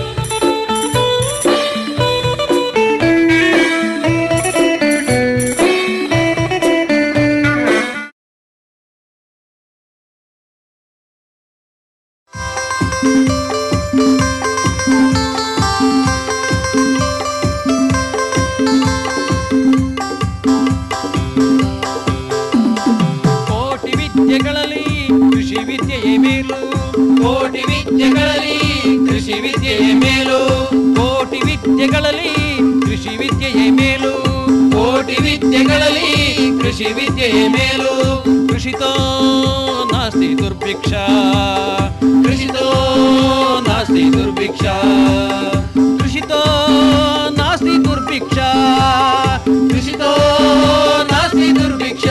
ಕೋಟಿ ವಿದ್ಯೆಗಳಲ್ಲಿ ಕೃಷಿ ವಿದ್ಯೆಯೇ ಮೇಲು ಕೋಟಿ ವಿದ್ಯೆಗಳಲ್ಲಿ ಕೃಷಿ ವಿದ್ಯೆಯೇ ಮೇಲು ಕೋಟಿ ವಿದ್ಯೆಗಳಲ್ಲಿ ಕೃಷಿ ವಿದ್ಯೆಯೇ ಮೇಲು ಕೋಟಿ ವಿದ್ಯೆಗಳಲ್ಲಿ ಕೃಷಿ ವಿದ್ಯೆಯೇ ಮೇಲು ಕೃಷಿತೋ ನಾಸ್ತಿ ದುರ್ಭಿಕ್ಷ ಕೃಷಿತೋ ನಾಸ್ತಿ ದುರ್ಭಿಕ್ಷ ಕೃಷಿತೋ ನಾಸ್ತಿ ದುರ್ಭಿಕ್ಷ ಕೃಷಿತೋ ನಾಸ್ತಿ ದುರ್ಭಿಕ್ಷ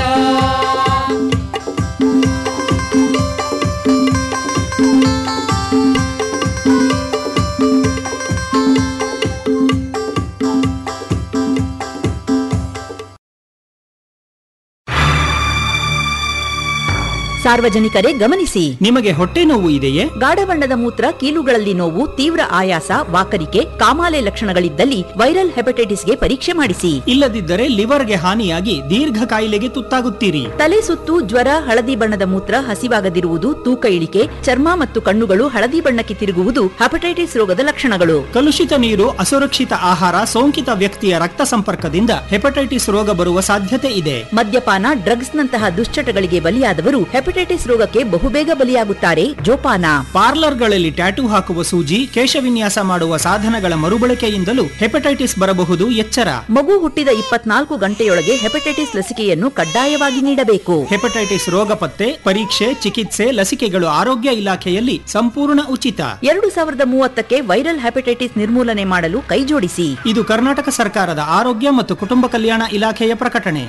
ಸಾರ್ವಜನಿಕರೇ ಗಮನಿಸಿ ನಿಮಗೆ ಹೊಟ್ಟೆ ನೋವು ಇದೆಯೇ ಗಾಢ ಬಣ್ಣದ ಮೂತ್ರ ಕೀಲುಗಳಲ್ಲಿ ನೋವು ತೀವ್ರ ಆಯಾಸ ವಾಕರಿಕೆ ಕಾಮಾಲೆ ಲಕ್ಷಣಗಳಿದ್ದಲ್ಲಿ ವೈರಲ್ ಹೆಪಟೈಟಿಸ್ಗೆ ಪರೀಕ್ಷೆ ಮಾಡಿಸಿ ಇಲ್ಲದಿದ್ದರೆ ಲಿವರ್ಗೆ ಹಾನಿಯಾಗಿ ದೀರ್ಘ ಕಾಯಿಲೆಗೆ ತುತ್ತಾಗುತ್ತೀರಿ ತಲೆ ಸುತ್ತು ಜ್ವರ ಹಳದಿ ಬಣ್ಣದ ಮೂತ್ರ ಹಸಿವಾಗದಿರುವುದು ತೂಕ ಇಳಿಕೆ ಚರ್ಮ ಮತ್ತು ಕಣ್ಣುಗಳು ಹಳದಿ ಬಣ್ಣಕ್ಕೆ ತಿರುಗುವುದು ಹೆಪಟೈಟಿಸ್ ರೋಗದ ಲಕ್ಷಣಗಳು ಕಲುಷಿತ ನೀರು ಅಸುರಕ್ಷಿತ ಆಹಾರ ಸೋಂಕಿತ ವ್ಯಕ್ತಿಯ ರಕ್ತ ಸಂಪರ್ಕದಿಂದ ಹೆಪಟೈಟಿಸ್ ರೋಗ ಬರುವ ಸಾಧ್ಯತೆ ಇದೆ ಮದ್ಯಪಾನ ಡ್ರಗ್ಸ್ ನಂತಹ ದುಶ್ಚಟಗಳಿಗೆ ಬಲಿಯಾದವರು ಹೆಪಟೈಟಿಸ್ ಹೆಪಟೈಟಿಸ್ ರೋಗಕ್ಕೆ ಬಹುಬೇಗ ಬಲಿಯಾಗುತ್ತಾರೆ ಜೋಪಾನ ಪಾರ್ಲರ್ಗಳಲ್ಲಿ ಟ್ಯಾಟೂ ಹಾಕುವ ಸೂಜಿ ಕೇಶವಿನ್ಯಾಸ ಮಾಡುವ ಸಾಧನಗಳ ಮರುಬಳಕೆಯಿಂದಲೂ ಹೆಪಟೈಟಿಸ್ ಬರಬಹುದು ಎಚ್ಚರ ಮಗು ಹುಟ್ಟಿದ ಇಪ್ಪತ್ನಾಲ್ಕು ಗಂಟೆಯೊಳಗೆ ಹೆಪಟೈಟಿಸ್ ಲಸಿಕೆಯನ್ನು ಕಡ್ಡಾಯವಾಗಿ ನೀಡಬೇಕು ಹೆಪಟೈಟಿಸ್ ರೋಗ ಪತ್ತೆ ಪರೀಕ್ಷೆ ಚಿಕಿತ್ಸೆ ಲಸಿಕೆಗಳು ಆರೋಗ್ಯ ಇಲಾಖೆಯಲ್ಲಿ ಸಂಪೂರ್ಣ ಉಚಿತ ಎರಡು ಸಾವಿರದ ಮೂವತ್ತಕ್ಕೆ ವೈರಲ್ ಹೆಪಟೈಟಿಸ್ ನಿರ್ಮೂಲನೆ ಮಾಡಲು ಕೈಜೋಡಿಸಿ ಇದು ಕರ್ನಾಟಕ ಸರ್ಕಾರದ ಆರೋಗ್ಯ ಮತ್ತು ಕುಟುಂಬ ಕಲ್ಯಾಣ ಇಲಾಖೆಯ ಪ್ರಕಟಣೆ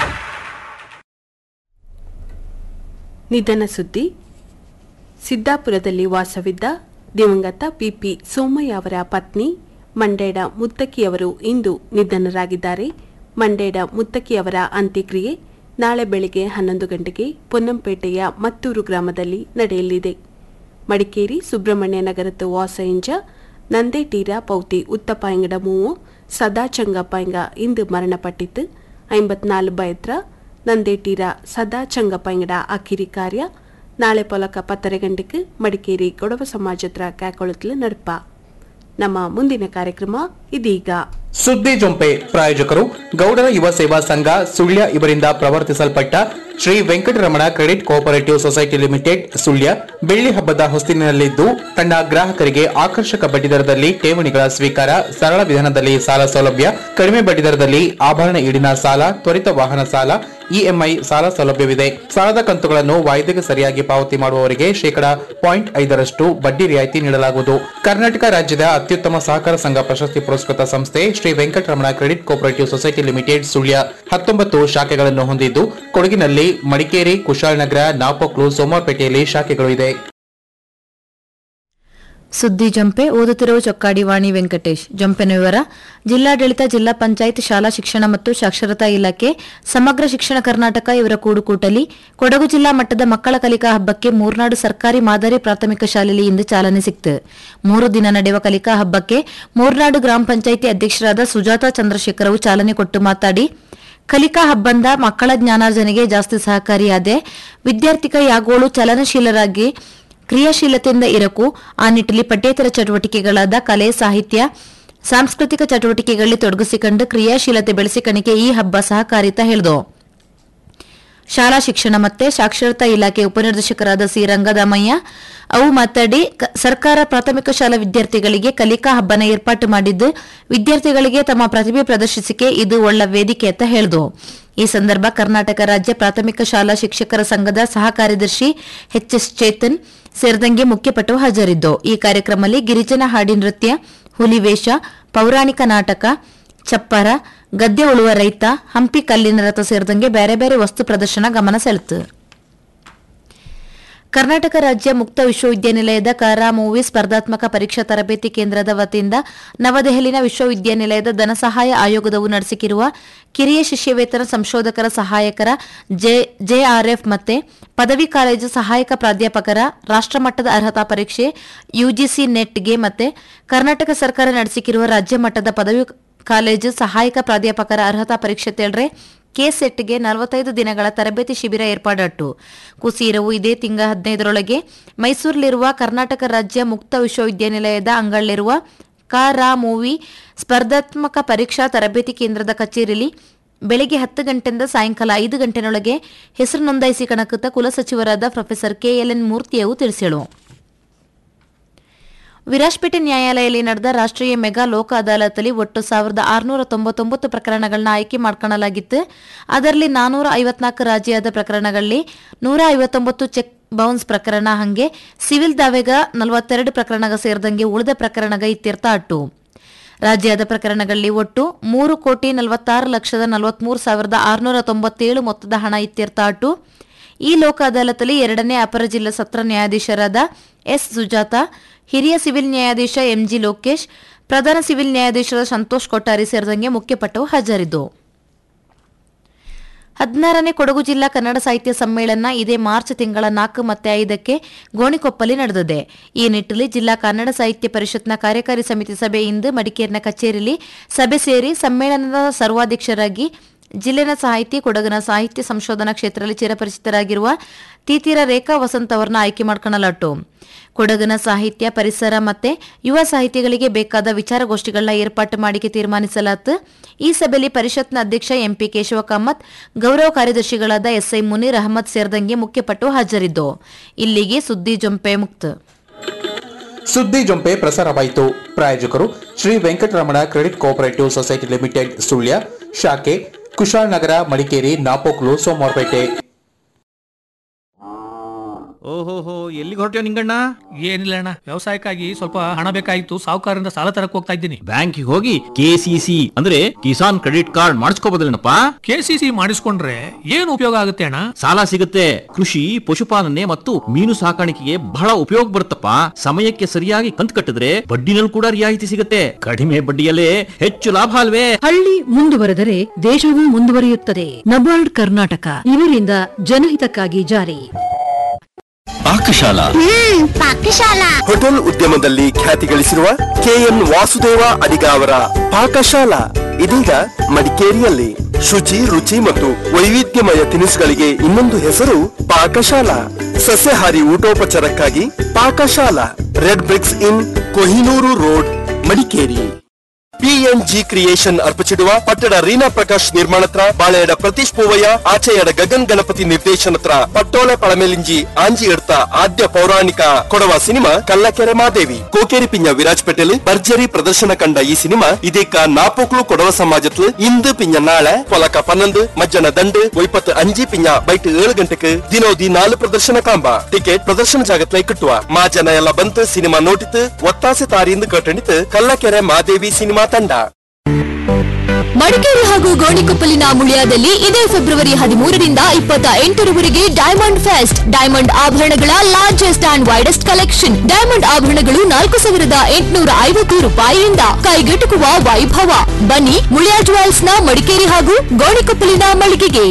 ನಿಧನ ಸುದ್ದಿ ಸಿದ್ದಾಪುರದಲ್ಲಿ ವಾಸವಿದ್ದ ದಿವಂಗತ ಪಿಪಿ ಸೋಮಯ್ಯ ಅವರ ಪತ್ನಿ ಮಂಡೇಡ ಮುತ್ತಕಿಯವರು ಇಂದು ನಿಧನರಾಗಿದ್ದಾರೆ ಮಂಡೇಡ ಮುತ್ತಕಿಯವರ ಅಂತ್ಯಕ್ರಿಯೆ ನಾಳೆ ಬೆಳಿಗ್ಗೆ ಹನ್ನೊಂದು ಗಂಟೆಗೆ ಪೊನ್ನಂಪೇಟೆಯ ಮತ್ತೂರು ಗ್ರಾಮದಲ್ಲಿ ನಡೆಯಲಿದೆ ಮಡಿಕೇರಿ ಸುಬ್ರಹ್ಮಣ್ಯ ನಗರದ ವಾಸಯಿಂಜ ನಂದೇಟೀರ ಪೌತಿ ಉತ್ತಪಾಯಂಗಡ ಮೂವು ಸದಾ ಚಂಗಪಾಯಂಗ ಇಂದು ಮರಣಪಟ್ಟಿತ್ತು ಐಂಬತ್ನಾಲು ಬಯತ್ರ ನಂದೇಟೀರ ಸದಾ ಚಂಗಪಾಯಂಗಡ ಅಖಿರಿ ಕಾರ್ಯ ನಾಳೆ ಪೊಲಕ ಪತ್ತರೆ ಗಂಟೆಗೆ ಮಡಿಕೇರಿ ಕೊಡವ ಸಮಾಜತ್ರ ಕ್ಯಾಕೊಳತ್ಲು ನಡಪ ನಮ್ಮ ಮುಂದಿನ ಕಾರ್ಯಕ್ರಮ ಇದೀಗ ಸುದ್ದಿ ಜೊಂಪೆ ಪ್ರಾಯೋಜಕರು ಗೌಡರ ಯುವ ಸೇವಾ ಸಂಘ ಸುಳ್ಯ ಇವರಿಂದ ಪ್ರವರ್ತಿಸಲ್ಪಟ್ಟ Shri Venkataramana credit cooperative society limited Sullia ಬೆಳ್ಳಿ ಹಬ್ಬದ ಹೊಸ್ತಿನಲ್ಲಿದ್ದು ತನ್ನ ಗ್ರಾಹಕರಿಗೆ ಆಕರ್ಷಕ ಬಡ್ಡಿದರದಲ್ಲಿ ಠೇವಣಿಗಳ ಸ್ವೀಕಾರ ಸರಳ ವಿಧಾನದಲ್ಲಿ ಸಾಲ ಸೌಲಭ್ಯ ಕಡಿಮೆ ಬಡ್ಡಿದರದಲ್ಲಿ ಆಭರಣ ಈಡಿನ ಸಾಲ ತ್ವರಿತ ವಾಹನ ಸಾಲ ಇಎಂಐ ಸಾಲ ಸೌಲಭ್ಯವಿದೆ ಸಾಲದ ಕಂತುಗಳನ್ನು ವಾಯ್ದೆಗೆ ಸರಿಯಾಗಿ ಪಾವತಿ ಮಾಡುವವರಿಗೆ ಶೇಕಡಾ ಪಾಯಿಂಟ್ ಐದರಷ್ಟು ಬಡ್ಡಿ ರಿಯಾಯಿತಿ ನೀಡಲಾಗುವುದು ಕರ್ನಾಟಕ ರಾಜ್ಯದ ಅತ್ಯುತ್ತಮ ಸಹಕಾರ ಸಂಘ ಪ್ರಶಸ್ತಿ ಪುರಸ್ಕೃತ ಸಂಸ್ಥೆ Shri Venkataramana credit cooperative society limited Sullia ಹತ್ತೊಂಬತ್ತು ಶಾಖೆಗಳನ್ನು ಹೊಂದಿದ್ದು ಕೊಡಗಿನಲ್ಲಿ ಮಡಿಕೇರಿ ಕುಶಾಲನಗರ ನಾಪೋಕ್ಲು ಸೋಮವಾರಪೇಟೆಯಲ್ಲಿ ಶಾಖೆಗಳು ಇದೆ ಸುದ್ದಿ ಜಂಪೆ ಓದುತ್ತಿರುವ ಚೊಕ್ಕಾಡಿ ವಾಣಿ ವೆಂಕಟೇಶ್ ಜಂಪೆನ ವಿವರ ಜಿಲ್ಲಾಡಳಿತ ಜಿಲ್ಲಾ ಪಂಚಾಯತ್ ಶಾಲಾ ಶಿಕ್ಷಣ ಮತ್ತು ಸಾಕ್ಷರತಾ ಇಲಾಖೆ ಸಮಗ್ರ ಶಿಕ್ಷಣ ಕರ್ನಾಟಕ ಇವರ ಕೂಡುಕೂಟಲಿ ಕೊಡಗು ಜಿಲ್ಲಾ ಮಟ್ಟದ ಮಕ್ಕಳ ಕಲಿಕಾ ಹಬ್ಬಕ್ಕೆ ಮೂರ್ನಾಡು ಸರ್ಕಾರಿ ಮಾದರಿ ಪ್ರಾಥಮಿಕ ಶಾಲೆಯಲ್ಲಿ ಇಂದು ಚಾಲನೆ ಸಿಕ್ತು ಮೂರು ದಿನ ನಡೆಯುವ ಕಲಿಕಾ ಹಬ್ಬಕ್ಕೆ ಮೂರ್ನಾಡು ಗ್ರಾಮ ಪಂಚಾಯಿತಿ ಅಧ್ಯಕ್ಷರಾದ ಸುಜಾತಾ ಚಂದ್ರಶೇಖರವು ಚಾಲನೆ ಕೊಟ್ಟು ಮಾತಾಡಿ ಕಲಿಕಾ ಹಬ್ಬಂದ ಮಕ್ಕಳ ಜ್ಞಾನಾರ್ಜನೆಗೆ ಜಾಸ್ತಿ ಸಹಕಾರಿಯಾದೆ ವಿದ್ಯಾರ್ಥಿಕ ಯಾಗೋಳು ಚಲನಶೀಲರಾಗಿ ಕ್ರಿಯಾಶೀಲತೆಯಿಂದ ಇರಕು ಆ ನಿಟ್ಟಿನಲ್ಲಿ ಪಠ್ಯೇತರ ಚಟುವಟಿಕೆಗಳಾದ ಕಲೆ ಸಾಹಿತ್ಯ ಸಾಂಸ್ಕೃತಿಕ ಚಟುವಟಿಕೆಗಳಲ್ಲಿ ತೊಡಗಿಸಿಕೊಂಡು ಕ್ರಿಯಾಶೀಲತೆ ಬೆಳೆಸಿಕಣಿಕೆ ಈ ಹಬ್ಬ ಸಹಕಾರಿತ ಹೇಳಿದು ಶಾಲಾ ಶಿಕ್ಷಣ ಮತ್ತೆ ಸಾಕ್ಷರತಾ ಇಲಾಖೆ ಉಪನಿರ್ದೇಶಕರಾದ ಸಿ ರಂಗದಾಮಯ್ಯ ಅವು ಮಾತಾಡಿ ಕ- ಸರ್ಕಾರ ಪ್ರಾಥಮಿಕ ಶಾಲಾ ವಿದ್ಯಾರ್ಥಿಗಳಿಗೆ ಕಲಿಕಾ ಹಬ್ಬನ ಏರ್ಪಾಟು ಮಾಡಿದ್ದು ವಿದ್ಯಾರ್ಥಿಗಳಿಗೆ ತಮ್ಮ ಪ್ರತಿಭೆ ಪ್ರದರ್ಶಿಸಿಕೆ ಇದು ಒಳ್ಳ ವೇದಿಕೆ ಅಂತ ಹೇಳಿದು ಈ ಸಂದರ್ಭ ಕರ್ನಾಟಕ ರಾಜ್ಯ ಪ್ರಾಥಮಿಕ ಶಾಲಾ ಶಿಕ್ಷಕರ ಸಂಘದ ಸಹ ಕಾರ್ಯದರ್ಶಿ ಎಚ್ ಎಸ್ ಚೇತನ್ ಸೇರಿದಂಗೆ ಮುಖ್ಯಪಟ್ಟು ಹಾಜರಿದ್ದು ಈ ಕಾರ್ಯಕ್ರಮದಲ್ಲಿ ಗಿರಿಜನ ಹಾಡಿ ನೃತ್ಯ ಹುಲಿವೇಷ ಪೌರಾಣಿಕ ನಾಟಕ ಚಪ್ಪರ ಗದ್ದೆ ಉಳುವ ರೈತ ಹಂಪಿ ಕಲ್ಲಿನ ರಥ ಸೇರಿದಂಗೆ ಬೇರೆ ಬೇರೆ ವಸ್ತು ಪ್ರದರ್ಶನ ಗಮನ ಸೆಳೆತು ಕರ್ನಾಟಕ ರಾಜ್ಯ ಮುಕ್ತ ವಿಶ್ವವಿದ್ಯಾನಿಲಯದ ಕಾರಾ ಮೂವಿ ಸ್ಪರ್ಧಾತ್ಮಕ ಪರೀಕ್ಷಾ ತರಬೇತಿ ಕೇಂದ್ರದ ವತಿಯಿಂದ ನವದೆಹಲಿನ ವಿಶ್ವವಿದ್ಯಾನಿಲಯದ ಧನಸಹಾಯ ಆಯೋಗದವು ನಡೆಸಿರುವ ಕಿರಿಯ ಶಿಷ್ಯವೇತನ ಸಂಶೋಧಕರ ಸಹಾಯಕರ ಜೆಆರ್ಎಫ್ ಮತ್ತೆ ಪದವಿ ಕಾಲೇಜು ಸಹಾಯಕ ಪ್ರಾಧ್ಯಾಪಕರ ರಾಷ್ಟ್ರಮಟ್ಟದ ಅರ್ಹತಾ ಪರೀಕ್ಷೆ ಯುಜಿಸಿ ನೆಟ್ಗೆ ಮತ್ತೆ ಕರ್ನಾಟಕ ಸರ್ಕಾರ ನಡೆಸಿರುವ ರಾಜ್ಯ ಮಟ್ಟದ ಪದವಿ ಕಾಲೇಜು ಸಹಾಯಕ ಪ್ರಾಧ್ಯಾಪಕರ ಅರ್ಹತಾ ಪರೀಕ್ಷೆ ತೇಳ್ರೆ ಕೆ ಸೆಟ್ಗೆ ನಲವತ್ತೈದು ದಿನಗಳ ತರಬೇತಿ ಶಿಬಿರ ಏರ್ಪಾಡಾಟು ಕುಸೀರವು ಇದೇ ತಿಂಗಳ ಹದಿನೈದರೊಳಗೆ ಮೈಸೂರಿಲಿರುವ ಕರ್ನಾಟಕ ರಾಜ್ಯ ಮುಕ್ತ ವಿಶ್ವವಿದ್ಯಾನಿಲಯದ ಅಂಗಳಲ್ಲಿರುವ ಕ ರಾ ಮೂವಿ ಸ್ಪರ್ಧಾತ್ಮಕ ಪರೀಕ್ಷಾ ತರಬೇತಿ ಕೇಂದ್ರದ ಕಚೇರಿಯಲ್ಲಿ ಬೆಳಗ್ಗೆ ಹತ್ತು ಗಂಟೆಯಿಂದ ಸಾಯಂಕಾಲ ಐದು ಗಂಟೆನೊಳಗೆ ಹೆಸರು ನೋಂದಾಯಿಸಿ ಕಣಕುತ್ತ ಕುಲಸಚಿವರಾದ ಪ್ರೊಫೆಸರ್ ಕೆಎಲ್ಎನ್ ಮೂರ್ತಿಯವು ತಿಳಿಸಿಳು ವಿರಾಜ್ಪೇಟೆ ನ್ಯಾಯಾಲಯದಲ್ಲಿ ನಡೆದ ರಾಷ್ಟ್ರೀಯ ಮೆಗಾ ಲೋಕ ಅದಾಲತ್ನಲ್ಲಿ ಒಟ್ಟು ಸಾವಿರದ ಆರುನೂರ ತೊಂಬತ್ತೊಂಬತ್ತು ಪ್ರಕರಣಗಳನ್ನ ಆಯ್ಕೆ ಮಾಡ್ಕೊಳ್ಳಲಾಗಿತ್ತು ಅದರಲ್ಲಿ ನಾನೂರ ಐವತ್ನಾಲ್ಕು ರಾಜಿಯಾದ ಪ್ರಕರಣಗಳಲ್ಲಿ ನೂರ ಐವತ್ತೊಂಬತ್ತು ಚೆಕ್ ಬೌನ್ಸ್ ಪ್ರಕರಣ ಹಂಗೆ ಸಿವಿಲ್ ದಾವೆಗ ನಲವತ್ತೆರಡು ಪ್ರಕರಣಗ ಸೇರಿದಂಗೆ ಉಳಿದ ಪ್ರಕರಣಗ ಇತ್ಯರ್ಥ ಅಟ್ಟು ರಾಜ್ಯದ ಪ್ರಕರಣಗಳಲ್ಲಿ ಒಟ್ಟು ಮೂರು ಕೋಟಿ ನಲವತ್ತಾರು ಲಕ್ಷದ ನಲವತ್ಮೂರು ಸಾವಿರದ ಆರುನೂರ ತೊಂಬತ್ತೇಳು ಮೊತ್ತದ ಹಣ ಇತ್ಯರ್ಥ ಅಟ್ಟು ಈ ಲೋಕ ಅದಾಲತ್ನಲ್ಲಿ ಎರಡನೇ ಅಪರ ಜಿಲ್ಲಾ ಸತ್ರ ನ್ಯಾಯಾಧೀಶರಾದ ಎಸ್ ಸುಜಾತ ಹಿರಿಯ ಸಿವಿಲ್ ನ್ಯಾಯಾಧೀಶ ಎಂಜಿ ಲೋಕೇಶ್ ಪ್ರಧಾನ ಸಿವಿಲ್ ನ್ಯಾಯಾಧೀಶರಾದ ಸಂತೋಷ್ ಕೊಟ್ಟಾರಿ ಸೇರಿದಂಗೆ ಮುಖ್ಯಪಟ್ಟವು ಹಾಜರಿದ್ದು ಹದಿನಾರನೇ ಕೊಡಗು ಜಿಲ್ಲಾ ಕನ್ನಡ ಸಾಹಿತ್ಯ ಸಮ್ಮೇಳನ ಇದೇ ಮಾರ್ಚ್ ತಿಂಗಳ ನಾಲ್ಕು ಮತ್ತೆ ಐದಕ್ಕೆ ಗೋಣಿಕೊಪ್ಪಲ್ಲಿ ನಡೆದಿದೆ ಈ ನಿಟ್ಟಿನಲ್ಲಿ ಜಿಲ್ಲಾ ಕನ್ನಡ ಸಾಹಿತ್ಯ ಪರಿಷತ್ನ ಕಾರ್ಯಕಾರಿ ಸಮಿತಿ ಸಭೆ ಇಂದು ಮಡಿಕೇರಿನ ಕಚೇರಿಯಲ್ಲಿ ಸಭೆ ಸೇರಿ ಸಮ್ಮೇಳನದ ಸರ್ವಾಧ್ಯಕ್ಷರಾಗಿ ಜಿಲ್ಲೆನ ಸಾಹಿತಿ ಕೊಡಗಿನ ಸಾಹಿತ್ಯ ಸಂಶೋಧನಾ ಕ್ಷೇತ್ರದಲ್ಲಿ ಚಿರಪರಿಚಿತರಾಗಿರುವ ತೀತೀರ ರೇಖಾ ವಸಂತ್ ಅವರನ್ನ ಆಯ್ಕೆ ಮಾಡ್ಕೊಳ್ಳಲಾಟು ಕೊಡಗಿನ ಸಾಹಿತ್ಯ ಪರಿಸರ ಮತ್ತೆ ಯುವ ಸಾಹಿತಿಗಳಿಗೆ ಬೇಕಾದ ವಿಚಾರಗೋಷ್ಠಿಗಳನ್ನ ಏರ್ಪಾಟು ಮಾಡಿಕೆ ತೀರ್ಮಾನಿಸಲಾತು ಈ ಸಭೆಯಲ್ಲಿ ಪರಿಷತ್ನ ಅಧ್ಯಕ್ಷ ಎಂಪಿ ಕೇಶವ ಕಾಮತ್ ಗೌರವ ಕಾರ್ಯದರ್ಶಿಗಳಾದ ಎಸ್ಐ ಮುನೀರ್ ಅಹಮದ್ ಸೇರಿದಂಗೆ ಮುಖ್ಯಪಟ್ಟು ಹಾಜರಿದ್ದು ಇಲ್ಲಿಗೆ ಸುದ್ದಿ ಜೊಂಪೆ ಮುಕ್ತ ಸುದ್ದಿ ಜೊಂಪೆ ಪ್ರಸಾರವಾಯಿತು ಪ್ರಾಯೋಜಕರು Shri Venkataramana credit cooperative society limited Sullia ಶಾಖೆ ಕುಶಾಲನಗರ ಮಡಿಕೇರಿ ನಾಪೋಕ್ಲು ಸೋಮವಾರಪೇಟೆ ಓಹೋಹೋ ಎಲ್ಲಿಗೆ ಹೊರಟ್ಯೋ ನಿಂಗಣ್ಣ ಏನಿಲ್ಲ ಅಣ್ಣ ವ್ಯವಸಾಯಕ್ಕಾಗಿ ಸ್ವಲ್ಪ ಹಣ ಬೇಕಾಗಿತ್ತು ಸಾಹುಕಾರರಿಂದ ಸಾಲ ತರಕ್ ಹೋಗ್ತಾ ಇದ್ದೀನಿ ಬ್ಯಾಂಕಿಗೆ ಹೋಗಿ ಕೆಸಿಸಿ ಅಂದ್ರೆ ಕಿಸಾನ್ ಕ್ರೆಡಿಟ್ ಕಾರ್ಡ್ ಮಾಡಿಸ್ಕೋಬೋದಲ್ಲೇನಪ್ಪ ಕೆಸಿಸಿ ಮಾಡಿಸ್ಕೊಂಡ್ರೆ ಏನು ಉಪಯೋಗ ಆಗುತ್ತೆ ಅಣ್ಣ ಸಾಲ ಸಿಗುತ್ತೆ ಕೃಷಿ ಪಶುಪಾಲನೆ ಮತ್ತು ಮೀನು ಸಾಕಾಣಿಕೆಗೆ ಬಹಳ ಉಪಯೋಗ ಬರುತ್ತಪ್ಪ ಸಮಯಕ್ಕೆ ಸರಿಯಾಗಿ ಕಂತು ಕಟ್ಟಿದ್ರೆ ಬಡ್ಡಿನಲ್ಲಿ ಕೂಡ ರಿಯಾಯಿತಿ ಸಿಗುತ್ತೆ ಕಡಿಮೆ ಬಡ್ಡಿಯಲ್ಲೇ ಹೆಚ್ಚು ಲಾಭ ಅಲ್ವೇ ಹಳ್ಳಿ ಮುಂದುವರೆದರೆ ದೇಶವೂ ಮುಂದುವರಿಯುತ್ತದೆ ನಬಾರ್ಡ್ ಕರ್ನಾಟಕ ಇವರಿಂದ ಜನಹಿತಕ್ಕಾಗಿ ಜಾರಿ ಪಾಕಶಾಲಾ ಪಾಕಶಾಲಾ ಹೋಟೆಲ್ ಉದ್ಯಮದಲ್ಲಿ ಖ್ಯಾತಿ ಗಳಿಸಿರುವ ಕೆಎನ್ ವಾಸುದೇವ ಅಡಿಗ ಅವರ ಪಾಕಶಾಲಾ ಇದೀಗ ಮಡಿಕೇರಿಯಲ್ಲಿ ಶುಚಿ ರುಚಿ ಮತ್ತು ವೈವಿಧ್ಯಮಯ ತಿನಿಸುಗಳಿಗೆ ಇನ್ನೊಂದು ಹೆಸರು ಪಾಕಶಾಲಾ ಸಸ್ಯಾಹಾರಿ ಊಟೋಪಚಾರಕ್ಕಾಗಿ Pakashala red bricks in Kohinoor road Madikeri PNG creation ಅರ್ಪಿಸಿಡುವ ಪಟ್ಟಣ ರೀನಾ ಪ್ರಕಾಶ್ ನಿರ್ಮಾಣತ್ರ ಬಾಳೆಯಡ ಪ್ರತೀಶ್ ಪೂವಯ್ಯ ಆಚೆಯಡ ಗಗನ್ ಗಣಪತಿ ನಿರ್ದೇಶನತ್ರ ಪಟ್ಟೋಳೆ ಪಳಮೆಲಿಂಜಿ ಆಂಜಿ ಎಡ್ತ ಆದ್ಯ ಪೌರಾಣಿಕ ಕೊಡವ ಸಿನಿಮಾ ಕಲ್ಲಕೆರೆ ಮಾದೇವಿ ಕೋಕೇರಿ ಪಿಂಜ ವಿರಾಜ್ ಪಟೇಲ್ ಭರ್ಜರಿ ಪ್ರದರ್ಶನ ಕಂಡ ಈ ಸಿನಿಮಾ ಇದೀಗ ನಾಪೋಕ್ಲು ಕೊಡವ ಸಮಾಜತ್ಲು ಇಂದು ಪಿಂಜ ನಾಳೆ ಪೊಲಕ ಪನ್ನೊಂದು ಮಜ್ಜನ ದಂಡು ಒಯ್ಪತ್ತು ಅಂಜಿ ಪಿಂಜ ಬೈಟ್ ಏಳು ಗಂಟೆಗೆ ದಿನೋದಿ ನಾಲು ಪ್ರದರ್ಶನ ಕಾಂಬ ಟಿಕೆಟ್ ಪ್ರದರ್ಶನ ಜಾಗತ್ಲೈ ಕಿಟ್ಟುವ ಮಾ ಜನ ಎಲ್ಲ ಬಂತು ಸಿನಿಮಾ ನೋಟಿತು ಒತ್ತಾಸೆ ತಾರಿಯಿಂದ ಕಟ್ಟಣಿತು ಕಲ್ಲಕೆರೆ ಮಾದೇವಿ ಸಿನಿಮಾ ತಂಡ ಮಡಿಕೇರಿ ಹಾಗೂ ಗೋಣಿಕೊಪ್ಪಲಿನ ಮುಳಿಯಾದಲ್ಲಿ ಇದೇ ಫೆಬ್ರವರಿ ಹದಿಮೂರರಿಂದ ಇಪ್ಪತ್ತ ಎಂಟರವರೆಗೆ ಡೈಮಂಡ್ ಫೆಸ್ಟ್ ಡೈಮಂಡ್ ಆಭರಣಗಳ largest and widest collection diamond ಆಭರಣಗಳು ನಾಲ್ಕು ಸಾವಿರದ ಎಂಟುನೂರ ಐವತ್ತು ರೂಪಾಯಿಯಿಂದ ಕೈಗೆಟುಕುವ ವೈಭವ ಬನ್ನಿ ಮುಳಿಯಾ ಜುವೆಲ್ಸ್ ನ ಮಡಿಕೇರಿ ಹಾಗೂ ಗೋಣಿಕೊಪ್ಪಲಿನ ಮಳಿಗೆಗೆ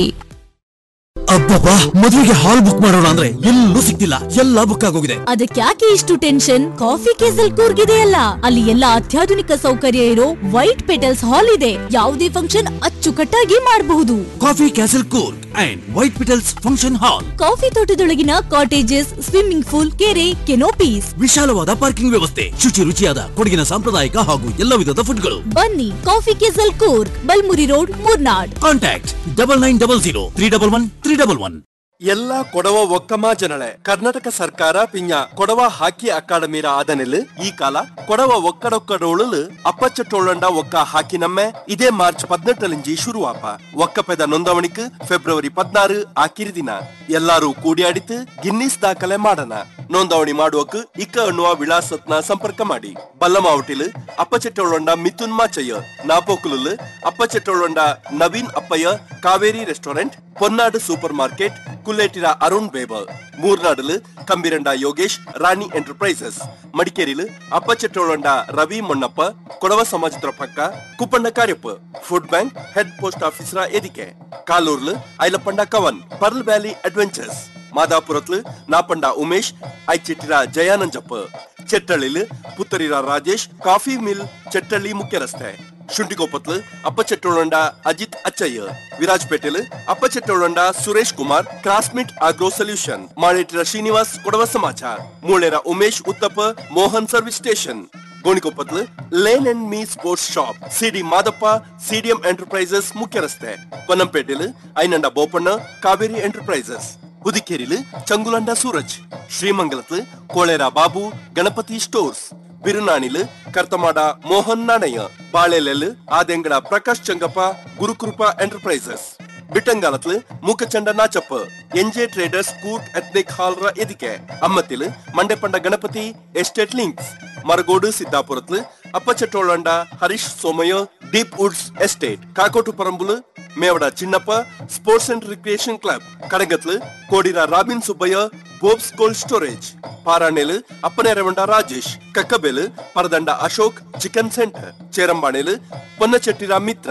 ಅಬ್ಬಬ್ಬಾ ಮದುವೆಗೆ ಹಾಲ್ ಬುಕ್ ಮಾಡೋಣ ಅಂದ್ರೆ ಎಲ್ಲೂ ಸಿಗ್ತಿಲ್ಲ ಎಲ್ಲ ಬುಕ್ ಆಗೋಗಿದೆ ಅದಕ್ಯಾಕೆ ಇಷ್ಟು ಟೆನ್ಷನ್ ಕಾಫಿ ಕೇಸಲ್ ಕೂರ್ಗಿದೆಯಲ್ಲ ಅಲ್ಲಿ ಎಲ್ಲ ಅತ್ಯಾಧುನಿಕ ಸೌಕರ್ಯ ಇರೋ ವೈಟ್ ಪೆಟಲ್ಸ್ ಹಾಲ್ ಇದೆ ಯಾವುದೇ ಫಂಕ್ಷನ್ ಅಚ್ಚುಕಟ್ಟಾಗಿ ಮಾಡಬಹುದು coffee castle Coorg and white petals function hall coffee ತೋಟದೊಳಗಿನ ಕಾಟೇಜಸ್ ಸ್ವಿಮ್ಮಿಂಗ್ ಪೂಲ್ ಕೆರೆ ಕೆನೋಪೀಸ್ ವಿಶಾಲವಾದ ಪಾರ್ಕಿಂಗ್ ವ್ಯವಸ್ಥೆ ಶುಚಿ ರುಚಿಯಾದ ಕೊಡಗಿನ ಸಾಂಪ್ರದಾಯಿಕ ಹಾಗೂ ಎಲ್ಲ ವಿಧದ ಫುಡ್ಗಳು ಬನ್ನಿ coffee castle Coorg Balamuri road Murnad contact double nine double zero three double one three double one ಎಲ್ಲ ಕೊಡವ ಒಕ್ಕಮ ಜನಳೆ ಕರ್ನಾಟಕ ಸರ್ಕಾರ ಪಿಂಜ ಕೊಡವ ಹಾಕಿ ಅಕಾಡೆಮಿರ ಆದನೆಲ್ ಈ ಕಾಲ ಕೊಡವ ಒಕ್ಕಡೊಕ್ಕಡೋಳಲು ಅಪ್ಪಚ್ಚಟೋಳಂಡ ಒಕ್ಕ ಹಾಕಿ ನಮ್ಮೆ ಇದೇ ಮಾರ್ಚ್ ಪದ್ನೆಟ್ಟಲಿಂಜಿ ಶುರುವಾಪ ಒಕ್ಕಪೆದ ನೊಂದವಣಿಕ್ ಫೆಬ್ರವರಿ ಪದ್ನಾರು ಆಕಿರಿ ದಿನ ಎಲ್ಲಾರು ಕೂಡಿಯಾಡಿತು ಗಿನ್ನಿಸ್ ದಾಖಲೆ ಮಾಡೋಣ ನೋಂದವಣಿ ಮಾಡುವಕ್ ಇಕ್ಕ ಅನ್ನುವ ವಿಳಾಸತ್ನ ಸಂಪರ್ಕ ಮಾಡಿ ಬಲ್ಲಮಾವಟಿಲ್ ಅಪ್ಪಚೆಟ್ಟೊಳೊಂಡ ಮಿಥುನ್ ಮಾಚಯ್ಯ ನಾಪೋಕುಲು ಅಪ್ಪಚೆಟ್ಟೊಳೊಂಡ ನವೀನ್ ಅಪ್ಪಯ್ಯ ಕಾವೇರಿ ರೆಸ್ಟೋರೆಂಟ್ பொன்னாடு சூப்பர் மார்க்கெட் குல்லேட்டிரா அருண் பேபர் ಮೂರ್ನಾಡಲು ಕಂಬಿರಂಡ ಯೋಗೇಶ್ ರಾಣಿ ಎಂಟರ್ಪ್ರೈಸಸ್ ಮಡಿಕೇರಿಲು ಅಪ್ಪಚೆಟ್ಟೋಳಂಡ ರವಿ ಮೊನ್ನಪ್ಪ ಕೊಡವ ಸಮಾಜದ ಪಕ್ಕ Kuppanda Kariappa food bank head post ಆಫೀಸರ ಎದಿಕೆ ಕಾಲೂರ್ಲು Ailappanda Kavan pearl valley adventures ಮಾದಾಪುರತ್ಲು ನಾಪಂಡ ಉಮೇಶ್ ಐಚಿಟ್ಟಿರ ಜಯಾನಂಜಪ್ಪ ಚೆಟ್ಟಳ್ಳಿಲು ಪುತ್ತರಿರ ರಾಜೇಶ್ ಕಾಫಿ ಮಿಲ್ ಚೆಟ್ಟಳ್ಳಿ ಮುಖ್ಯ ರಸ್ತೆ ಶುಂಠಿಕೊಪ್ಪತ್ಲು ಅಪ್ಪಚೆಟ್ಟೋಳಂಡ ಅಜಿತ್ ಅಚ್ಚಯ್ಯ ವಿರಾಜ್ಪೇಟೆಲ್ ಅಪ್ಪಚೆಟ್ಟೋಳಂಡ ಸುರೇಶ್ ಕುಮಾರ್ ಕ್ರಾಸ್ಮಿಟ್ ಆಗ್ರೋ ಸೊಲ್ಯೂಷನ್ ಮಾಳೇಟಿರ ಶ್ರೀನಿವಾಸ್ ಕೊಡವ ಸಮಾಜ ಮೂಳೆರ ಉಮೇಶ್ ಉತ್ತಪ್ಪ ಮೋಹನ್ ಸರ್ವಿಸ್ ಸ್ಟೇಷನ್ ಗೋಣಿಕೊಪ್ಪತ್ಲು lane and me sports shop CD Madappa CDM enterprises ಮುಖ್ಯ ರಸ್ತೆ ಪೊನ್ನಂಪೇಟೆಲ್ ಐನಂಡ ಬೋಪಣ್ಣ ಕಾವೇರಿ ಎಂಟರ್ಪ್ರೈಸಸ್ ಹುದಿಕೇರಿಲು ಚಂಗುಲಂಡ ಸೂರಜ್ ಶ್ರೀಮಂಗಲತ್ಲು ಕೋಳೇರ ಬಾಬು ಗಣಪತಿ ಸ್ಟೋರ್ಸ್ ಬಿರುನಾಣಿಲು ಕರ್ತಮಾಡ ಮೋಹನ್ ನಾಣಯ್ಯ ಬಾಳೆಲೆಲ್ ಆದೆಂಗಡ ಪ್ರಕಾಶ್ ಚಂಗಪ್ಪ ಗುರುಕೃಪಾ ಎಂಟರ್ಪ್ರೈಸಸ್ ಬಿಟ್ಟಂಗಾಲತ್ಲು Mookachanda Nachappa NJ traders Coorg ethnic hall ರ ಎದಿಕೆ ಅಮ್ಮತ್ತಿಲ್ ಮಂಡೆಪಂಡ ಗಣಪತಿ ಎಸ್ಟೇಟ್ ಲಿಂಕ್ಸ್ ಮರಗೋಡು ಸಿದ್ದಾಪುರತ್ಲು Appachettolanda Harish Somaiah deep woods estate ಕಾಕೋಟು ಪರಂಬುಲು Mevada Chinnappa sports and recreation club ಕಡಗತ್ಲು ಕೋಡಿರ robin Subbaiah Bob's cold storage ಪಾರಾಣೆಲು ಅಪ್ಪನೇರವಂಡ ರಾಜೇಶ್ ಕಕ್ಕಬೆಲು ಪರದಂಡ ಅಶೋಕ್ ಚಿಕನ್ ಸೆಂಟರ್ ಚೇರಂಬಾಣೆಲು ಪೊನ್ನಚೆಟ್ಟಿರ ಮಿತ್ರ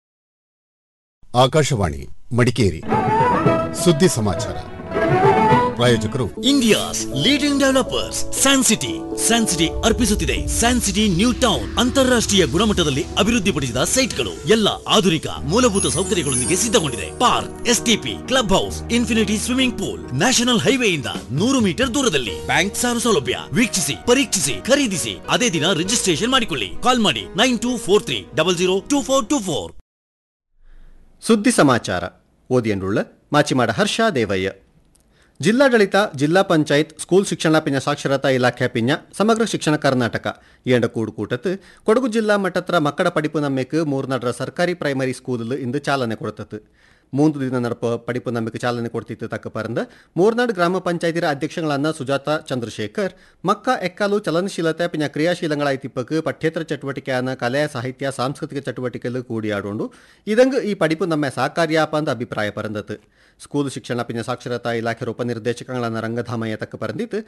ಆಕಾಶವಾಣಿ ಮಡಿಕೇರಿ ಸುದ್ದಿ ಸಮಾಚಾರ ಪ್ರಾಯೋಜಕರು India's leading developers San City San City ಅರ್ಪಿಸುತ್ತಿದೆ ಸ್ಯಾನ್ ಸಿಟಿ ನ್ಯೂ ಟೌನ್ ಅಂತಾರಾಷ್ಟ್ರೀಯ ಗುಣಮಟ್ಟದಲ್ಲಿ ಅಭಿವೃದ್ಧಿಪಡಿಸಿದ ಸೈಟ್ಗಳು ಎಲ್ಲ ಆಧುನಿಕ ಮೂಲಭೂತ ಸೌಕರ್ಯಗಳೊಂದಿಗೆ ಸಿದ್ಧಗೊಂಡಿದೆ park STP club house infinity swimming pool national ಹೈವೇಯಿಂದ ನೂರು ಮೀಟರ್ ದೂರದಲ್ಲಿ ಬ್ಯಾಂಕ್ ಸಾಲ ಸೌಲಭ್ಯ ವೀಕ್ಷಿಸಿ ಪರೀಕ್ಷಿಸಿ ಖರೀದಿಸಿ ಅದೇ ದಿನ ರಿಜಿಸ್ಟ್ರೇಷನ್ ಮಾಡಿಕೊಳ್ಳಿ ಕಾಲ್ ಮಾಡಿ nine two four three double zero two four two four ಸುದ್ದಿ ಸಮಾಚಾರ ಓದಿಯನ್ನುಳ್ಳ ಮಾಚಿಮಾಡ ಹರ್ಷ ದೇವಯ್ಯ ಜಿಲ್ಲಾಡಳಿತ ಜಿಲ್ಲಾ ಪಂಚಾಯತ್ ಸ್ಕೂಲ್ ಶಿಕ್ಷಣ ಪಿಂಜ ಸಾಕ್ಷರತಾ ಇಲಾಖೆ ಪಿಂಜ ಸಮಗ್ರ ಶಿಕ್ಷಣ ಕರ್ನಾಟಕ ಏಂಡ ಕೂಡು ಕೂಟತ್ತು ಕೊಡಗು ಜಿಲ್ಲಾ ಮಟ್ಟತ್ರ ಮಕ್ಕಳ ಪಡಿಪು ನಮ್ಮೆಕ್ ಮೂರ್ನಾಡ್ರ ಸರ್ಕಾರಿ ಪ್ರೈಮರಿ ಸ್ಕೂಲ್ ಇಂದು ಚಾಲನೆ ಕೊಡುತ್ತತ್ತು ಮೂಂದು ದಿನ ನಡಪ ಪಡಿಪು ನಮ್ಮೆಕ್ ಚಾಲನೆ ಕೊಡ್ತಿತ್ತು ತಕ್ಕ ಪರಂದ ಮೂರ್ನಾಡ್ ಗ್ರಾಮ ಪಂಚಾಯತಿರ ಅಧ್ಯಕ್ಷಗಳನ್ನ ಸುಜಾತ ಚಂದ್ರಶೇಖರ್ ಮಕ್ಕ ಎಕ್ಕಾಲು ಚಲನಶೀಲತೆ ಪಿಂಜ ಕ್ರಿಯಾಶೀಲಗಳಾಯ್ತಿಪ್ಪಕ್ ಪಠ್ಯೇತರ ಚಟುವಟಿಕೆಯನ್ನ ಕಲೆ ಸಾಹಿತ್ಯ ಸಾಂಸ್ಕೃತಿಕ ಚಟುವಟಿಕೆಲು ಕೂಡಿಯಾಡೋಂಡು ಇದಂಗ್ ಈ ಪಡಿಪು ನಮ್ಮೆ ಸಾಕಾರ್ಯಾಪ ಅಂದ ಅಭಿಪ್ರಾಯ ಪರಂದತ್ತು ಸ್ಕೂಲ್ ಶಿಕ್ಷಣ ಪಿಂಜ ಸಾಕ್ಷರತಾ ಇಲಾಖೆ ಉಪನಿರ್ದೇಶಕಗಳನ್ನ ರಂಗಧಾಮಯ್ಯ ತಕ್ಕ ಪರಂದಿತ್ತು